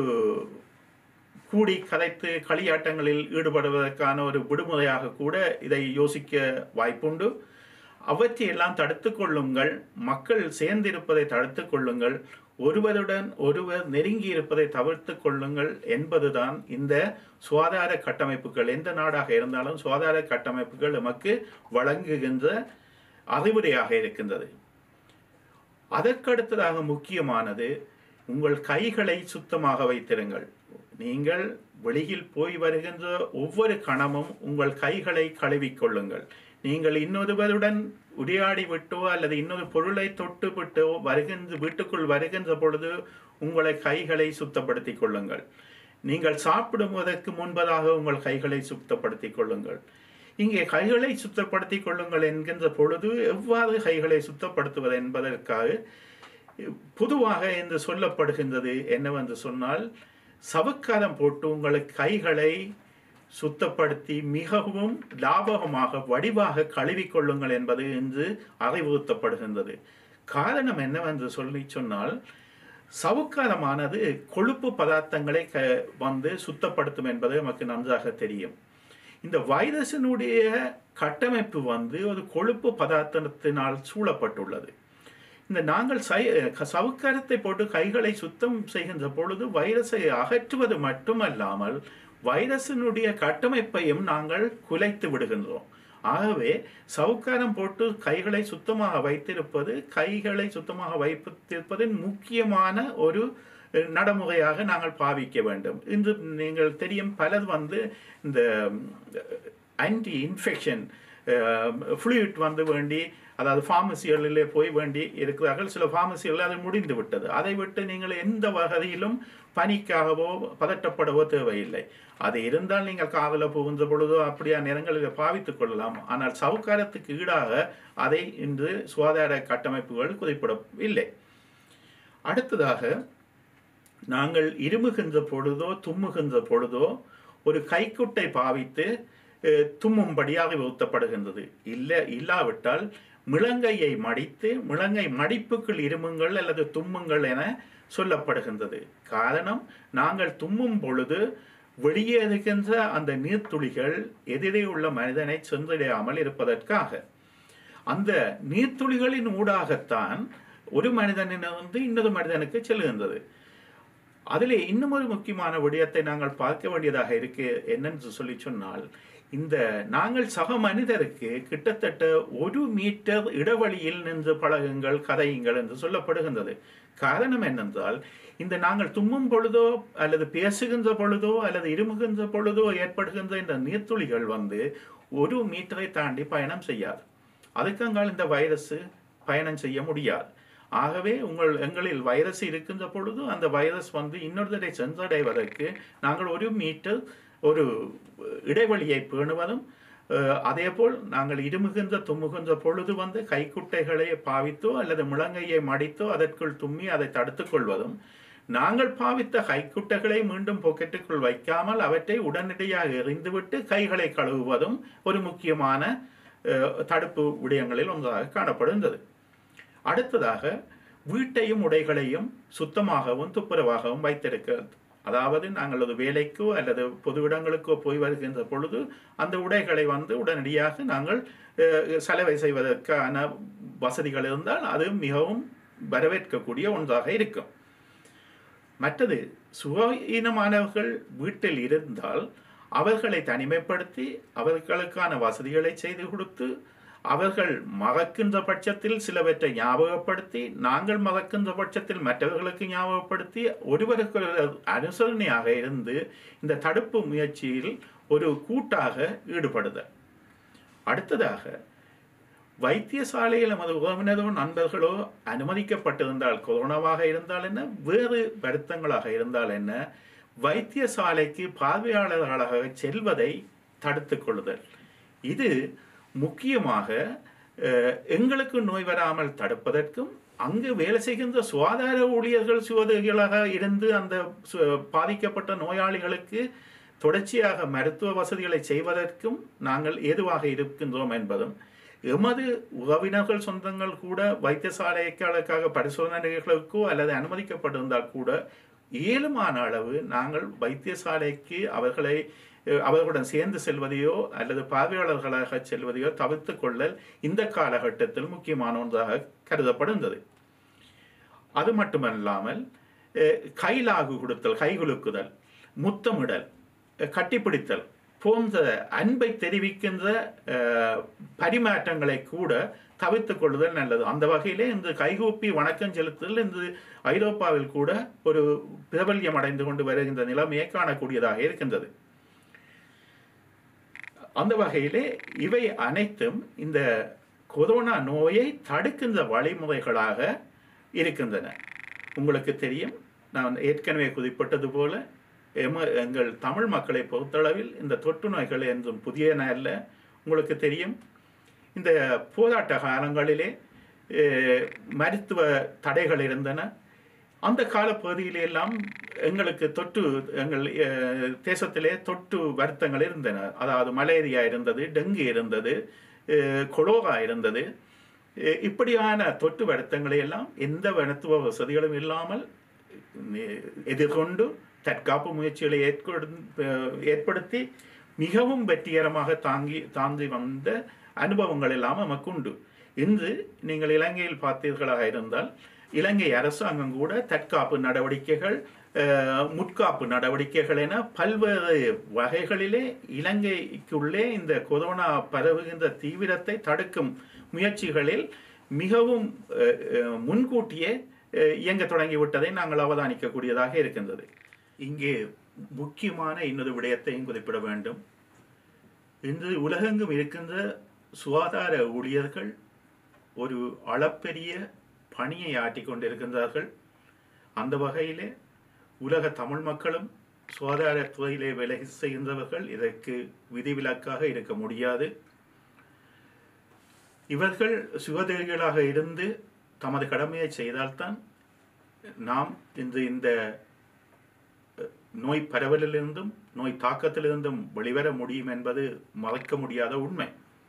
கூடி கதைத்து களியாட்டங்களில் ஈடுபடுவதற்கான ஒரு விடுமுறையாக கூட இதை யோசிக்க வாய்ப்புண்டு அவற்றையெல்லாம் தடுத்து கொள்ளுங்கள் மக்கள் சேர்ந்திருப்பதை தடுத்து கொள்ளுங்கள் ஒருவருடன் ஒருவர் நெருங்கி இருப்பதை தவிர்த்து கொள்ளுங்கள் என்பதுதான் இந்த சுகாதார கட்டமைப்புகள் எந்த நாடாக இருந்தாலும் சுகாதார கட்டமைப்புகள் நமக்கு வழங்குகின்ற அறிவுரையாக இருக்கின்றது அதற்கடுத்ததாக முக்கியமானது உங்கள் கைகளை சுத்தமாக வைத்திருங்கள் நீங்கள் வெளியில் போய் வருகின்ற ஒவ்வொரு கணமும் உங்கள் கைகளை கழுவிக்கொள்ளுங்கள் நீங்கள் இன்னொருவருடன் உரையாடி விட்டோ அல்லது இன்னொரு பொருளை தொட்டு விட்டோ வருகின்ற வீட்டுக்குள் வருகின்ற பொழுது உங்களை கைகளை சுத்தப்படுத்திக் கொள்ளுங்கள் நீங்கள் சாப்பிடுவதற்கு முன்பதாக உங்கள் கைகளை சுத்தப்படுத்திக் கொள்ளுங்கள் இங்கே கைகளை சுத்தப்படுத்திக் கொள்ளுங்கள் என்கின்ற பொழுது எவ்வாறு கைகளை சுத்தப்படுத்துவது என்பதற்காக பொதுவாக என்று சொல்லப்படுகின்றது என்னவென்று சொன்னால் சவுக்காரம் போட்டு உங்கள் கைகளை சுத்தப்படுத்தி மிகவும் லாபகமாக வடிவாக கழுவிக்கொள்ளுங்கள் என்பது என்று அறிவுறுத்தப்படுகின்றது காரணம் என்னவென்று சொல்லி சொன்னால் சவுக்காரமானது கொழுப்பு பதார்த்தங்களை க வந்து சுத்தப்படுத்தும் என்பது நமக்கு நன்றாக தெரியும் இந்த வைரஸினுடைய கட்டமைப்பு வந்து ஒரு கொழுப்பு பதார்த்தத்தினால் சூழப்பட்டுள்ளது இந்த நாங்கள் சை சவுக்காரத்தை போட்டு கைகளை சுத்தம் செய்கின்ற பொழுது வைரஸை அகற்றுவது மட்டுமல்லாமல் வைரஸினுடைய கட்டமைப்பையும் நாங்கள் குலைத்து விடுகின்றோம் ஆகவே சவுக்காரம் போட்டு கைகளை சுத்தமாக வைத்திருப்பது கைகளை சுத்தமாக வைத்திருப்பதின் முக்கியமான ஒரு நடைமுறையாக நாங்கள் பாவிக்க வேண்டும் இன்று நீங்கள் தெரியும் பலர் வந்து இந்த ஆன்டி இன்ஃபெக்ஷன் ஃப்ளூயிட் வந்து வேண்டி அதாவது ஃபார்மசிகளிலே போய் வேண்டி இருக்கிறார்கள் சில ஃபார்மசிகளில் அது முடிந்து விட்டது அதை விட்டு நீங்கள் எந்த வகையிலும் பனிக்காகவோ பதட்டப்படவோ தேவையில்லை அது இருந்தால் நீங்கள் காதல புகுந்த பொழுதோ அப்படியா நேரங்களில் பாவித்துக் கொள்ளலாம் ஆனால் சவுக்காரத்துக்கு ஈடாக அதை இன்று சுகாதார கட்டமைப்புகள் குறிப்பிடவில்லை அடுத்ததாக நாங்கள் இருமுகின்ற பொழுதோ தும்முகின்ற பொழுதோ ஒரு கைக்குட்டை பாவித்து தும்மும்படி அறிவுறுத்தப்படுகின்றது இல்லை இல்லாவிட்டால் மிளங்கையை மடித்து மிளங்கை மடிப்புக்குள் இருமுங்கள் அல்லது தும்முங்கள் என சொல்லப்படுகின்றது காரணம் நாங்கள் தும்மும் பொழுது வெளியே இருக்கின்ற அந்த நீர்த்துளிகள் எதிரே உள்ள மனிதனை சென்றடையாமல் இருப்பதற்காக அந்த நீர்த்துளிகளின் ஊடாகத்தான் ஒரு மனிதனிலிருந்து இன்னொரு மனிதனுக்கு செல்லுகின்றது அதிலே இன்னும் ஒரு முக்கியமான விடயத்தை நாங்கள் பார்க்க வேண்டியதாக இருக்கு என்னென்று சொல்லி சொன்னால் இந்த நாங்கள் சக மனிதருக்கு கிட்டத்தட்ட ஒரு மீட்டர் இடைவெளியில் நின்று பழகுங்கள் கதையுங்கள் என்று சொல்லப்படுகின்றது காரணம் என்னென்றால் இந்த நாங்கள் தும்மும் பொழுதோ அல்லது பேசுகின்ற பொழுதோ அல்லது இருமுகின்ற பொழுதோ ஏற்படுகின்ற இந்த நீர்த்துளிகள் வந்து ஒரு மீட்டரை தாண்டி பயணம் செய்யாது அதுக்கங்கால் இந்த வைரஸ் பயணம் செய்ய முடியாது ஆகவே உங்கள் எங்களில் வைரஸ் இருக்கின்ற பொழுது அந்த வைரஸ் வந்து இன்னொருத்தரை சென்றடைவதற்கு நாங்கள் ஒரு மீட்டர் ஒரு இடைவெளியை பேணுவதும் அதேபோல் நாங்கள் இருமுகின்ற தும்முகின்ற பொழுது வந்து கைக்குட்டைகளை பாவித்தோ அல்லது முழங்கையை மடித்தோ அதற்குள் தும்மி அதை தடுத்துக் கொள்வதும் நாங்கள் பாவித்த கைக்குட்டைகளை மீண்டும் பாக்கெட்டுக்குள் வைக்காமல் அவற்றை உடனடியாக எறிந்துவிட்டு கைகளை கழுவுவதும் ஒரு முக்கியமான தடுப்பு விடயங்களில் ஒன்றாக காணப்படுகின்றது அடுத்ததாக வீட்டையும் உடைகளையும் சுத்தமாகவும் துப்புரவாகவும் வைத்திருக்கிறது அதாவது நாங்கள் ஒரு வேலைக்கோ அல்லது பொது இடங்களுக்கோ போய் வருகின்ற பொழுது அந்த உடைகளை வந்து உடனடியாக நாங்கள் செலவை செய்வதற்கான வசதிகள் இருந்தால் அது மிகவும் வரவேற்கக்கூடிய ஒன்றாக இருக்கும் மற்றது சுகீனமானவர்கள் வீட்டில் இருந்தால் அவர்களை தனிமைப்படுத்தி அவர்களுக்கான வசதிகளை செய்து கொடுத்து அவர்கள் மறக்கின்ற பட்சத்தில் சிலவற்றை ஞாபகப்படுத்தி நாங்கள் மறக்கின்ற பட்சத்தில் மற்றவர்களுக்கு ஞாபகப்படுத்தி ஒருவருக்கு அனுசரணையாக இருந்து இந்த தடுப்பு முயற்சியில் ஒரு கூட்டாக ஈடுபடுதல் அடுத்ததாக வைத்தியசாலையில் நமது உறவினரோ நண்பர்களோ அனுமதிக்கப்பட்டிருந்தால் கொரோனாவாக இருந்தால் என்ன வேறு வருத்தங்களாக இருந்தால் என்ன வைத்தியசாலைக்கு பார்வையாளர்களாக செல்வதை தடுத்து கொள்ளுதல் இது முக்கியமாக எங்களுக்கு நோய் வராமல் தடுப்பதற்கும் அங்கு வேலை செய்கின்ற சுகாதார ஊழியர்கள் சுவதிகளாக இருந்து அந்த பாதிக்கப்பட்ட நோயாளிகளுக்கு தொடர்ச்சியாக மருத்துவ வசதிகளை செய்வதற்கும் நாங்கள் ஏதுவாக இருக்கின்றோம் என்பதும் எமது உறவினர்கள் சொந்தங்கள் கூட வைத்தியசாலைகளுக்காக பரிசோதனைகளுக்கோ அல்லது அனுமதிக்கப்பட்டிருந்தால் கூட இயலுமான அளவு நாங்கள் வைத்தியசாலைக்கு அவர்களை அவர்களுடன் சேர்ந்து செல்வதையோ அல்லது பார்வையாளர்களாக செல்வதையோ தவிர்த்து கொள்ளல் இந்த காலகட்டத்தில் முக்கியமான ஒன்றாக கருதப்படுகின்றது அது மட்டுமல்லாமல் கைலாகு கொடுத்தல் கைகுலுக்குதல் முத்தமிடல் கட்டிப்பிடித்தல் போன்ற அன்பை தெரிவிக்கின்ற பரிமாற்றங்களை கூட தவிர்த்து கொள்ளுதல் நல்லது அந்த வகையிலே இந்த கைகூப்பி வணக்கம் செலுத்துதல் இன்று ஐரோப்பாவில் கூட ஒரு பிரபல்யம் அடைந்து கொண்டு வருகின்ற நிலைமையை காணக்கூடியதாக இருக்கின்றது அந்த வகையிலே இவை அனைத்தும் இந்த கொரோனா நோயை தடுக்கின்ற வழிமுறைகளாக இருக்கின்றன உங்களுக்கு தெரியும் நான் ஏற்கனவே குறிப்பிட்டது போல எம எங்கள் தமிழ் மக்களை பொறுத்தளவில் இந்த தொற்று நோய்கள் என்றும் புதியன அல்ல உங்களுக்கு தெரியும் இந்த போராட்ட காலங்களிலே மருத்துவ தடைகள் இருந்தன அந்த காலப்பகுதியிலெல்லாம் எங்களுக்கு தொற்று எங்கள் தேசத்திலே தொற்று வருத்தங்கள் இருந்தன அதாவது மலேரியா இருந்தது டெங்கு இருந்தது கொலோரா இருந்தது இப்படியான தொற்று வருத்தங்களை எல்லாம் எந்த மருத்துவ வசதிகளும் இல்லாமல் எதிர்கொண்டு தற்காப்பு முயற்சிகளை ஏற்கொடு ஏற்படுத்தி மிகவும் வெற்றிகரமாக தாங்கி தாண்டி வந்த அனுபவங்கள் எல்லாம் நமக்கு உண்டு இன்று நீங்கள் இலங்கையில் பார்த்தீர்களாக இருந்தால் இலங்கை அரசாங்கம் கூட தற்காப்பு நடவடிக்கைகள் அஹ், முற்காப்பு நடவடிக்கைகள் என பல்வேறு வகைகளிலே இலங்கைக்குள்ளே இந்த கொரோனா பரவுகின்ற தீவிரத்தை தடுக்கும் முயற்சிகளில் மிகவும் அஹ், அஹ், முன்கூட்டியே அஹ், இயங்க தொடங்கிவிட்டதை நாங்கள் அவதானிக்கக்கூடியதாக இருக்கின்றது இங்கே முக்கியமான இன்னொரு விடயத்தையும் குறிப்பிட வேண்டும் இன்று உலகெங்கும் இருக்கின்ற சுகாதார ஊழியர்கள் ஒரு அளப்பெரிய பணியை ஆற்றிக் கொண்டிருக்கின்றார்கள் அந்த வகையிலே உலக தமிழ் மக்களும் சுகாதாரத்துறையிலே வேலை செய்கின்றவர்கள் இதற்கு விதிவிலக்காக இருக்க முடியாது இவர்கள் சுகதேகிகளாக இருந்து தமது கடமையை செய்தால்தான் நாம் இன்று இந்த நோய் பரவலிலிருந்தும் நோய் தாக்கத்திலிருந்தும் வெளிவர முடியும் என்பது மறக்க முடியாத உண்மை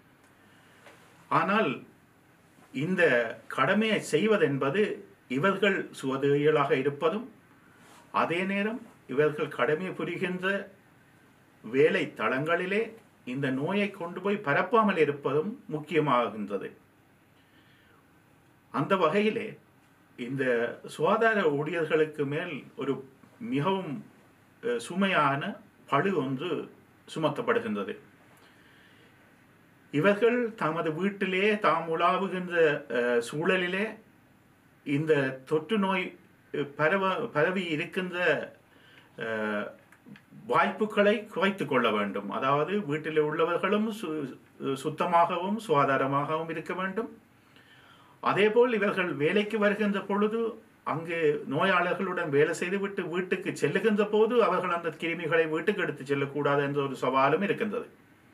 ஆனால் இந்த கடமையை செய்வதென்பது இவர்கள் சுவதேகிகளாக இருப்பதும் அதே நேரம் இவர்கள் கடமை புரிகின்ற வேலை தளங்களிலே இந்த நோயை கொண்டு போய் பரப்பாமல் இருப்பதும் முக்கியமாகின்றது அந்த வகையிலே இந்த சுகாதார ஊழியர்களுக்கு மேல் ஒரு மிகவும் அஹ், சுமையான பழு ஒன்று சுமத்தப்படுகின்றது இவர்கள் தமது வீட்டிலே தாம் உலாவுகின்ற அஹ், சூழலிலே இந்த தொற்று நோய் அஹ், பரவ பரவி இருக்கின்ற அஹ், வாய்ப்புகளை குறைத்து கொள்ள வேண்டும் அதாவது வீட்டில் உள்ளவர்களும் சு சுத்தமாகவும் சுகாதாரமாகவும் இருக்க வேண்டும் அதேபோல் இவர்கள் வேலைக்கு வருகின்ற பொழுது அங்கு நோயாளர்களுடன் வேலை செய்துவிட்டு வீட்டுக்கு செல்லுகின்ற போது அவர்கள் அந்த கிருமிகளை வீட்டுக்கு எடுத்து செல்லக்கூடாது என்ற ஒரு சவாலும் இருக்கின்றது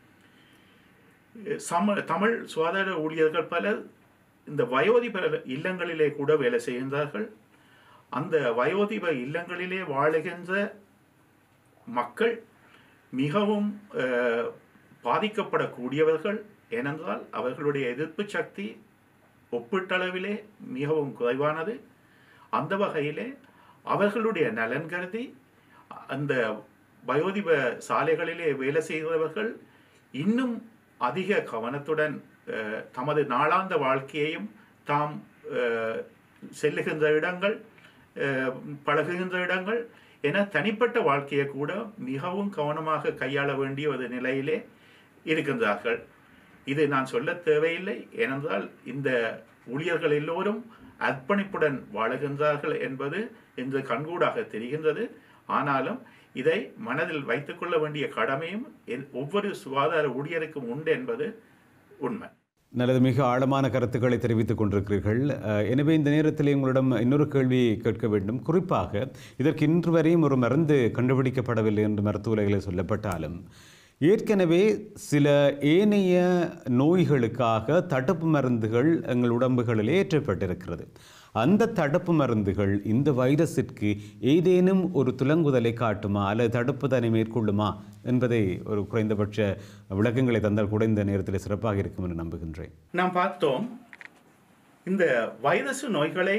சம தமிழ் சுகாதார ஊழியர்கள் பலர் இந்த வயோதிப இல்லங்களிலே கூட வேலை செய்கின்றார்கள் அந்த வயோதிப இல்லங்களிலே வாழுகின்ற மக்கள் மிகவும் அஹ், பாதிக்கப்படக்கூடியவர்கள் ஏனென்றால் அவர்களுடைய எதிர்ப்பு சக்தி ஒப்பீட்டளவிலே மிகவும் குறைவானது அந்த வகையிலே அவர்களுடைய நலன் கருதி அந்த வயோதிப சாலைகளிலே வேலை செய்கிறவர்கள் இன்னும் அதிக கவனத்துடன் அஹ், தமது நாளாந்த வாழ்க்கையையும் தாம் அஹ், செல்லுகின்ற இடங்கள் அஹ், பழகுகின்ற இடங்கள் என தனிப்பட்ட வாழ்க்கையை கூட மிகவும் கவனமாக கையாள வேண்டிய ஒரு நிலையிலே இருக்கின்றார்கள் இது நான் சொல்ல தேவையில்லை ஏனென்றால் இந்த ஊழியர்கள் எல்லோரும் அர்ப்பணிப்புடன் வாழுகின்றார்கள் என்பது இன்று கண்கூடாக தெரிகின்றது ஆனாலும் இதை மனதில் வைத்துக்கொள்ள வேண்டிய கடமையும் எ- ஒவ்வொரு சுகாதார ஊழியருக்கும் உண்டு என்பது உண்மை நல்லது மிக ஆழமான கருத்துக்களை தெரிவித்துக் கொண்டிருக்கிறீர்கள் அஹ், எனவே இந்த நேரத்தில் உங்களிடம் இன்னொரு கேள்வி கேட்க வேண்டும் குறிப்பாக இதற்கு இன்று வரையும் ஒரு மருந்து கண்டுபிடிக்கப்படவில்லை என்று மருத்துவ உலகில் சொல்லப்பட்டாலும் ஏற்கனவே சில ஏனைய நோய்களுக்காக தடுப்பு மருந்துகள் எங்கள் உடம்புகளில் ஏற்றப்பட்டிருக்கிறது அந்த தடுப்பு மருந்துகள் இந்த வைரஸிற்கு ஏதேனும் ஒரு துலங்குதலை காட்டுமா அல்லது தடுப்புதனை மேற்கொள்ளுமா என்பதை ஒரு குறைந்தபட்ச விளக்கங்களை தந்தால் கூட இந்த நேரத்தில் சிறப்பாக இருக்கும் என்று நம்புகின்றேன் நாம் பார்த்தோம் இந்த வைரஸ் நோய்களை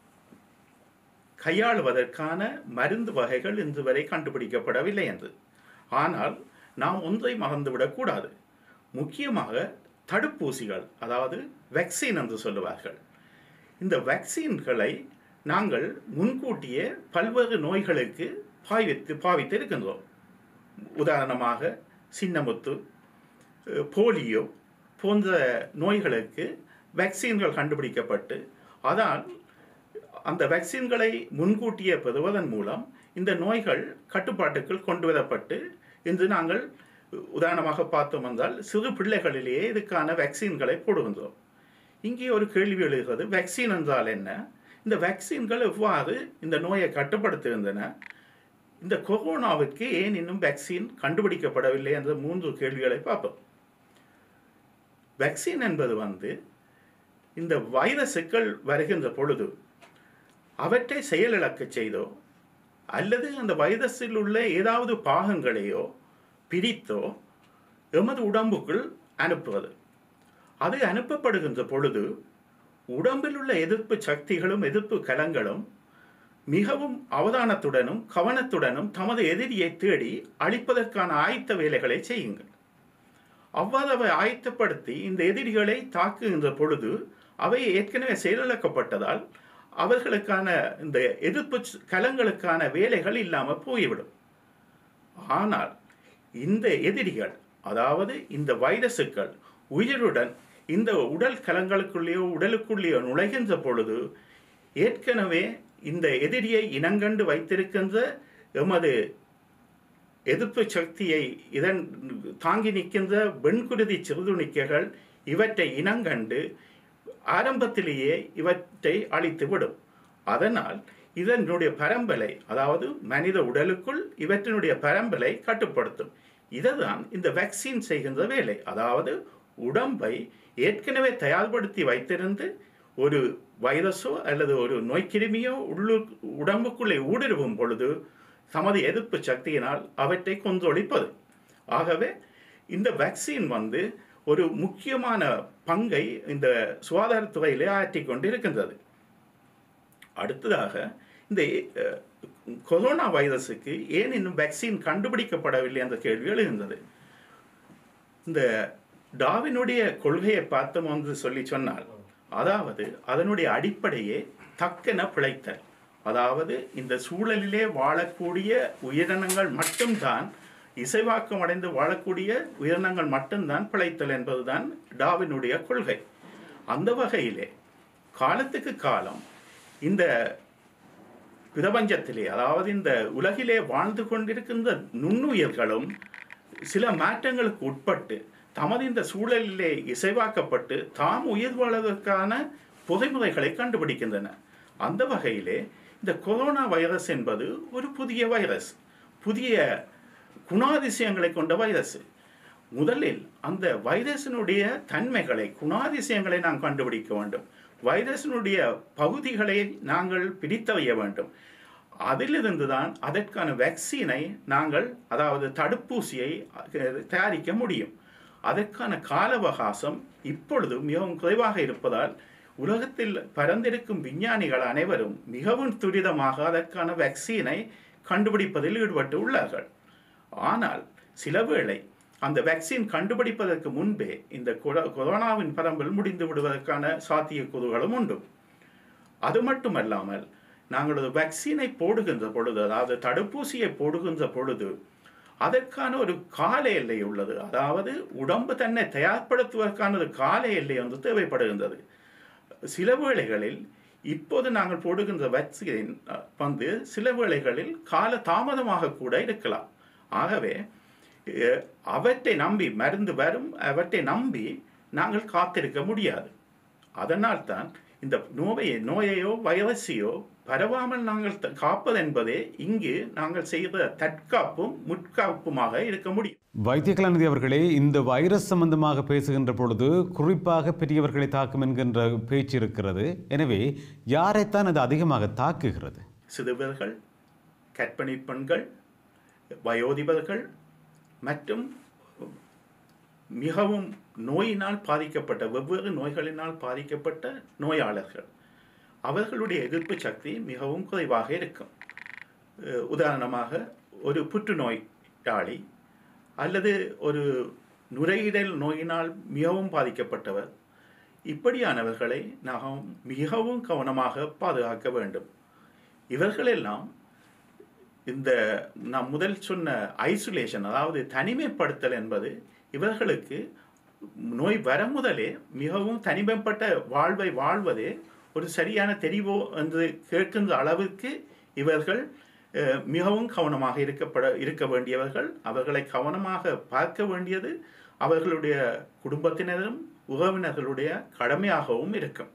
கையாளுவதற்கான மருந்து வகைகள் இன்று வரை கண்டுபிடிக்கப்படவில்லை என்று ஆனால் நாம் ஒன்றை மறந்துவிடக்கூடாது முக்கியமாக தடுப்பூசிகள் அதாவது வேக்சின் என்று சொல்லுவார்கள் இந்த வேக்சின்களை நாங்கள் முன்கூட்டியே பல்வேறு நோய்களுக்கு பாவித்து பாவித்து இருக்கின்றோம் உதாரணமாக சின்னமுத்து அஹ், போலியோ போன்ற நோய்களுக்கு வேக்சின்கள் கண்டுபிடிக்கப்பட்டு அதால் அந்த வேக்சின்களை முன்கூட்டியே பெறுவதன் மூலம் இந்த நோய்கள் கட்டுப்பாட்டுக்குள் கொண்டு வரப்பட்டு இன்று நாங்கள் உதாரணமாக பார்த்தோம் என்றால் சிறு பிள்ளைகளிலேயே இதுக்கான வேக்சின்களை போடுகின்றோம் இங்கே ஒரு கேள்வி எழுகிறது வேக்சின் என்றால் என்ன இந்த வேக்சின்கள் எவ்வாறு இந்த நோயை கட்டுப்படுத்துகின்றன இந்த கொரோனாவுக்கு ஏன் இன்னும் வேக்சின் கண்டுபிடிக்கப்படவில்லை என்ற மூன்று கேள்விகளை பார்ப்போம் வேக்சின் என்பது வந்து இந்த வைரசுக்கள் வருகின்ற பொழுது அவற்றை செயலிழக்கச் செய்தோ அல்லது அந்த வைரஸில் உள்ள ஏதாவது பாகங்களையோ பிரித்தோ எமது உடம்புக்குள் அனுப்புவது அது அனுப்பப்படுகின்ற பொழுது உடம்பில் உள்ள எதிர்ப்பு சக்திகளும் எதிர்ப்பு கலங்களும் மிகவும் அவதானத்துடனும் கவனத்துடனும் தமது எதிரியை தேடி அழிப்பதற்கான ஆயத்த வேலைகளை செய்யுங்கள் அவ்வாறு அவை ஆயத்தப்படுத்தி இந்த எதிரிகளை தாக்குகின்ற பொழுது அவை ஏற்கனவே செயலிழக்கப்பட்டதால் அவர்களுக்கான இந்த எதிர்ப்பு கலங்களுக்கான வேலைகள் இல்லாமல் போய்விடும் ஆனால் இந்த எதிரிகள் அதாவது இந்த வைரசுக்கள் உயிருடன் இந்த உடல் கலங்களுக்குள்ளேயோ உடலுக்குள்ளேயோ நுழைகின்ற பொழுது ஏற்கனவே இந்த எதிரியை இனங்கண்டு வைத்திருக்கின்ற எமது எதிர்ப்பு சக்தியை இதன் தாங்கி நிற்கின்ற வெண்குருதி சிறுதுணிக்கைகள் இவற்றை இனங்கண்டு ஆரம்பத்திலேயே இவற்றை அழித்துவிடும் அதனால் இதனுடைய பரம்பலை அதாவது மனித உடலுக்குள் இவற்றினுடைய பரம்பலை கட்டுப்படுத்தும் இதுதான் இந்த வேக்சின் செய்கின்ற வேலை அதாவது உடம்பை ஏற்கனவே தயார்படுத்தி வைத்திருந்து ஒரு வைரஸோ அல்லது ஒரு நோய்க்கிருமியோ உள்ளு உடம்புக்குள்ளே ஊடுருவும் பொழுது தமது எதிர்ப்பு சக்தியினால் அவற்றை கொன்றொழிப்பது ஆகவே இந்த வேக்சின் வந்து ஒரு முக்கியமான பங்கை இந்த சுகாதாரத்துறையிலே ஆற்றி கொண்டிருக்கின்றது அடுத்ததாக இந்த அஹ், கொரோனா வைரஸுக்கு ஏன் இன்னும் வேக்சின் கண்டுபிடிக்கப்படவில்லை என்ற கேள்வி எழுகின்றது இந்த டாவினுடைய கொள்கையை பார்த்தோம் என்று சொல்லி சொன்னால் அதாவது அதனுடைய அடிப்படையே தக்கென பிழைத்தல் அதாவது இந்த சூழலிலே வாழக்கூடிய உயிரினங்கள் மட்டும்தான் இசைவாக்கம் அடைந்து வாழக்கூடிய உயிரினங்கள் மட்டும்தான் பிழைத்தல் என்பதுதான் டாவினுடைய கொள்கை அந்த வகையிலே காலத்துக்கு காலம் இந்த பிரபஞ்சத்திலே அதாவது இந்த உலகிலே வாழ்ந்து கொண்டிருக்கின்ற நுண்ணுயிர்களும் சில மாற்றங்களுக்கு உட்பட்டு தமது இந்த சூழலிலே இசைவாக்கப்பட்டு தாம் உயிர் வாழ்வதற்கான பொதைமுறைகளை கண்டுபிடிக்கின்றன அந்த வகையிலே இந்த கொரோனா வைரஸ் என்பது ஒரு புதிய வைரஸ் புதிய குணாதிசயங்களை கொண்ட வைரஸ் முதலில் அந்த வைரஸினுடைய தன்மைகளை குணாதிசயங்களை நாம் கண்டுபிடிக்க வேண்டும் வைரஸினுடைய பகுதிகளை நாங்கள் பிரித்தறிய வேண்டும் அதிலிருந்து தான் அதற்கான வேக்சினை நாங்கள் அதாவது தடுப்பூசியை அஹ், தயாரிக்க முடியும் அதற்கான கால அவகாசம் இப்பொழுது மிகவும் குறைவாக இருப்பதால் உலகத்தில் பரந்திருக்கும் விஞ்ஞானிகள் அனைவரும் மிகவும் துரிதமாக அதற்கான வேக்சினை கண்டுபிடிப்பதில் ஈடுபட்டு உள்ளார்கள் ஆனால் சில வேளை அந்த வேக்சின் கண்டுபிடிப்பதற்கு முன்பே இந்த கொர- கொரோனாவின் பரம்பல் முடிந்து விடுவதற்கான சாத்தியக்கூறுகளும் உண்டு அது மட்டுமல்லாமல் நாங்கள் ஒரு வேக்சினை போடுகின்ற பொழுது அதாவது தடுப்பூசியை போடுகின்ற பொழுது அதற்கான ஒரு கால எல்லை உள்ளது அதாவது உடம்பு தன்னை தயார்படுத்துவதற்கான ஒரு கால எல்லை வந்து தேவைப்படுகின்றது சில வேளைகளில் இப்போது நாங்கள் போடுகின்ற வேக்சின் அஹ், வந்து சில வேளைகளில் கால தாமதமாக கூட இருக்கலாம் ஆகவே அஹ், அவற்றை நம்பி மருந்து வரும் அவற்றை நம்பி நாங்கள் காத்திருக்க முடியாது அதனால்தான் இந்த நோயை நோயையோ வைரஸையோ பரவாமல் நாங்கள் த- காப்பது என்பதே இங்கு நாங்கள் செய்த தற்காப்பும் முற்காப்புமாக இருக்க முடியும் வைத்திய கலாநிதி அவர்களே இந்த வைரஸ் சம்பந்தமாக பேசுகின்ற பொழுது குறிப்பாக பெரியவர்களை தாக்கும் என்கின்ற பேச்சு இருக்கிறது எனவே யாரைத்தான் அது அதிகமாக தாக்குகிறது சிறுவர்கள் கர்ப்பிணி பெண்கள் வயோதிபர்கள் மற்றும் மிகவும் நோயினால் பாதிக்கப்பட்ட வெவ்வேறு நோய்களினால் பாதிக்கப்பட்ட நோயாளர்கள் அவர்களுடைய எதிர்ப்பு சக்தி மிகவும் குறைவாக இருக்கும் அஹ் உதாரணமாக ஒரு புற்றுநோயாளி அல்லது ஒரு நுரையீரல் நோயினால் மிகவும் பாதிக்கப்பட்டவர் இப்படியானவர்களை நாம் மிகவும் கவனமாக பாதுகாக்க வேண்டும் இவர்களெல்லாம் இந்த நான் முதல் சொன்ன ஐசோலேஷன் அதாவது தனிமைப்படுத்தல் என்பது இவர்களுக்கு நோய் வர முதலே மிகவும் தனிமைப்பட்ட வாழ்வை வாழ்வதே ஒரு சரியான தெரிவோ என்று கேட்கின்ற அளவுக்கு இவர்கள் அஹ், மிகவும் கவனமாக இருக்கப்பட இருக்க வேண்டியவர்கள் அவர்களை கவனமாக பார்க்க வேண்டியது அவர்களுடைய குடும்பத்தினரும் உறவினர்களுடைய கடமையாகவும் இருக்கும்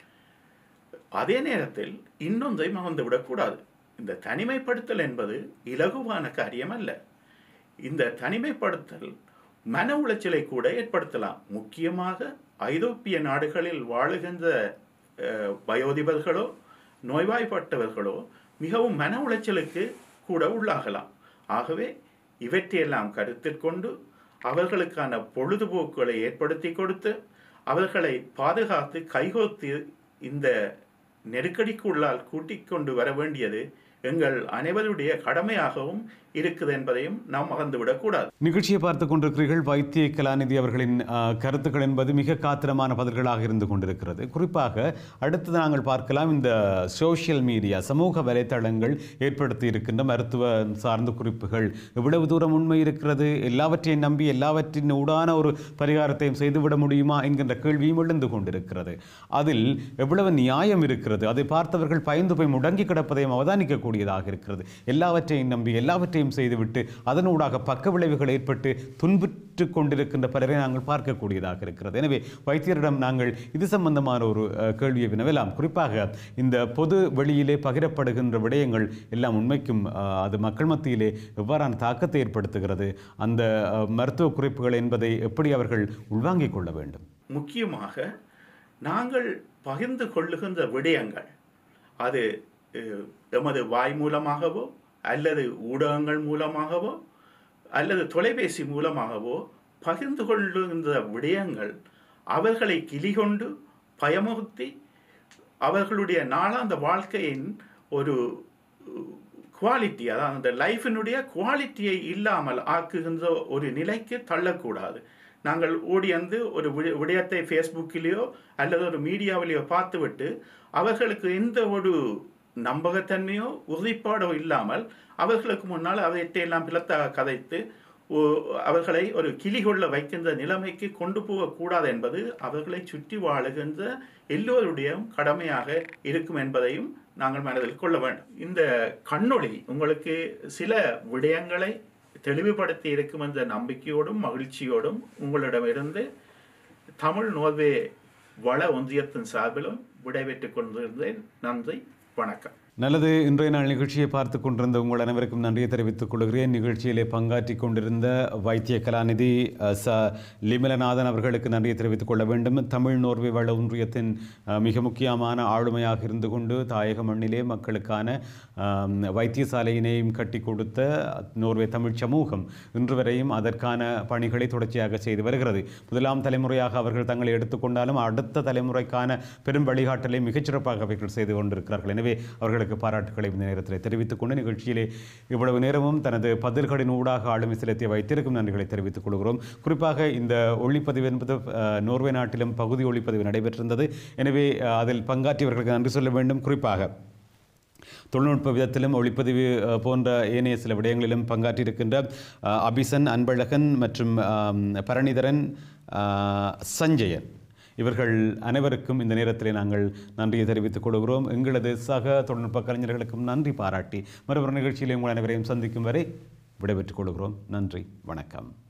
அதே நேரத்தில் இன்னொன்றை மறந்து விடக்கூடாது இந்த தனிமைப்படுத்தல் என்பது இலகுவான காரியம் அல்ல இந்த தனிமைப்படுத்தல் மன உளைச்சலை கூட ஏற்படுத்தலாம் முக்கியமாக ஐரோப்பிய நாடுகளில் வாழுகின்ற அஹ், வயோதிபர்களோ நோய்வாய்ப்பட்டவர்களோ மிகவும் மன உளைச்சலுக்கு கூட உள்ளாகலாம் ஆகவே இவற்றையெல்லாம் கருத்தில் கொண்டு அவர்களுக்கான பொழுதுபோக்குகளை ஏற்படுத்தி கொடுத்து அவர்களை பாதுகாத்து கைகோர்த்து இந்த நெருக்கடிக்குள்ளால் கூட்டிக் கொண்டு வர வேண்டியது எங்கள் அனைவருடைய கடமையாகவும் இருக்குது என்பதையும் நாம் மறந்துவிடக்கூடாது நிகழ்ச்சியை பார்த்து கொண்டிருக்கிறீர்கள் வைத்திய கலாநிதி அவர்களின் அஹ், கருத்துக்கள் என்பது மிக காத்திரமான பதில்களாக இருந்து கொண்டிருக்கிறது குறிப்பாக அடுத்து நாங்கள் பார்க்கலாம் இந்த சோஷியல் மீடியா சமூக வலைத்தளங்கள் ஏற்படுத்தி இருக்கின்ற மருத்துவ சார்ந்த குறிப்புகள் எவ்வளவு தூரம் உண்மை இருக்கிறது எல்லாவற்றையும் நம்பி எல்லாவற்றின் ஊடான ஒரு பரிகாரத்தையும் செய்துவிட முடியுமா என்கின்ற கேள்வியும் எழுந்து கொண்டிருக்கிறது அதில் எவ்வளவு நியாயம் இருக்கிறது அதை பார்த்தவர்கள் பயந்து போய் முடங்கி கிடப்பதையும் அவதானிக்கக்கூடியதாக இருக்கிறது எல்லாவற்றையும் நம்பி எல்லாவற்றையும் செய்துவிட்டு அதனூடாக பக்க விளைவுகள் ஏற்பட்டு துன்புற்று கொண்டிருக்கின்ற பலரை நாங்கள் பார்க்கக்கூடியதாக இருக்கிறது எனவே வைத்தியரிடம் நாங்கள் இது சம்பந்தமான ஒரு அஹ், கேள்வியை வினவலாம் குறிப்பாக இந்த பொது வெளியிலே பகிரப்படுகின்ற விடயங்கள் எல்லாம் உண்மைக்கும் அஹ், அது மக்கள் மத்தியிலே எவ்வாறான தாக்கத்தை ஏற்படுத்துகிறது அந்த அஹ், மருத்துவ குறிப்புகள் என்பதை எப்படி அவர்கள் உள்வாங்கிக் கொள்ள வேண்டும் முக்கியமாக நாங்கள் பகிர்ந்து கொள்ளுகின்ற விடயங்கள் அது அஹ், எமது வாய் மூலமாகவோ அல்லது ஊடகங்கள் மூலமாகவோ அல்லது தொலைபேசி மூலமாகவோ பகிர்ந்து கொள்ளுகின்ற விடயங்கள் அவர்களை கிளிகொண்டு பயமுறுத்தி அவர்களுடைய நாளாந்த வாழ்க்கையின் ஒரு குவாலிட்டி அதாவது அந்த லைஃபினுடைய குவாலிட்டியை இல்லாமல் ஆக்குகின்ற ஒரு நிலைக்கு தள்ளக்கூடாது நாங்கள் ஓடி வந்து ஒரு விட- விடயத்தை ஃபேஸ்புக்கிலேயோ அல்லது ஒரு மீடியாவிலேயோ பார்த்துவிட்டு அவர்களுக்கு எந்த ஒரு நம்பகத்தன்மையோ உறுதிப்பாடோ இல்லாமல் அவர்களுக்கு முன்னால் அதையெல்லாம் பிளத்தாக கதைத்து ஓ- அவர்களை ஒரு கிளி கொள்ள வைக்கின்ற நிலைமைக்கு கொண்டு போகக்கூடாது என்பது அவர்களை சுற்றி வாழுகின்ற எல்லோருடைய கடமையாக இருக்கும் என்பதையும் நாங்கள் மனதில் கொள்ள வேண்டும் இந்த கண்ணொளி உங்களுக்கு சில விடயங்களை தெளிவுபடுத்தி இருக்கும் என்ற நம்பிக்கையோடும் மகிழ்ச்சியோடும் உங்களிடமிருந்து தமிழ் நோர்வே வள ஒன்றியத்தின் சார்பிலும் விடைபெற்றுக் கொண்டிருந்தேன் நன்றி வணக்கம் நல்லது இன்றைய நாள் நிகழ்ச்சியை பார்த்து கொண்டிருந்த உங்கள் அனைவருக்கும் நன்றியை தெரிவித்துக் கொள்கிறேன் நிகழ்ச்சியிலே பங்காற்றி கொண்டிருந்த வைத்திய கலாநிதி அஹ், ச லிமலநாதன் அவர்களுக்கு நன்றியை தெரிவித்துக் கொள்ள வேண்டும் தமிழ் நோர்வே வள ஒன்றியத்தின் அஹ், மிக முக்கியமான ஆளுமையாக இருந்து கொண்டு தாயக மண்ணிலே மக்களுக்கான ஆம், வைத்தியசாலையினையும் கட்டி கொடுத்த நோர்வே தமிழ் சமூகம் இன்று வரையும் அதற்கான பணிகளை தொடர்ச்சியாக செய்து வருகிறது முதலாம் தலைமுறையாக அவர்கள் தங்களை எடுத்துக்கொண்டாலும் அடுத்த தலைமுறைக்கான பெரும் வழிகாட்டலை மிகச்சிறப்பாக அவர்கள் செய்து கொண்டிருக்கிறார்கள் எனவே அவர்களுக்கு பாராட்டுக்களை இந்த நேரத்தில் தெரிவித்துக் கொண்டு நிகழ்ச்சியிலே இவ்வளவு நேரமும் தனது பதில்களின் ஊடாக ஆளுமை செலுத்திய வைத்திருக்கும் நன்றிகளை தெரிவித்துக் கொள்கிறோம் குறிப்பாக இந்த ஒளிப்பதிவு என்பது அஹ், நோர்வே நாட்டிலும் பகுதி ஒளிப்பதிவு நடைபெற்றிருந்தது எனவே அஹ், அதில் பங்காற்றியவர்களுக்கு நன்றி சொல்ல வேண்டும் குறிப்பாக தொழில்நுட்ப விதத்திலும் ஒளிப்பதிவு அஹ், போன்ற ஏனைய சில விடயங்களிலும் பங்காற்றியிருக்கின்ற அஹ், அபிசன் அன்பழகன் மற்றும் ஆம், பரணிதரன் அஹ், சஞ்சயன் இவர்கள் அனைவருக்கும் இந்த நேரத்திலே நாங்கள் நன்றியை தெரிவித்துக் கொள்கிறோம் எங்களது சக தொழில்நுட்ப கலைஞர்களுக்கும் நன்றி பாராட்டி மறுபுற நிகழ்ச்சியிலே உங்கள் அனைவரையும் சந்திக்கும் வரை விடைபெற்றுக் கொள்கிறோம் நன்றி வணக்கம்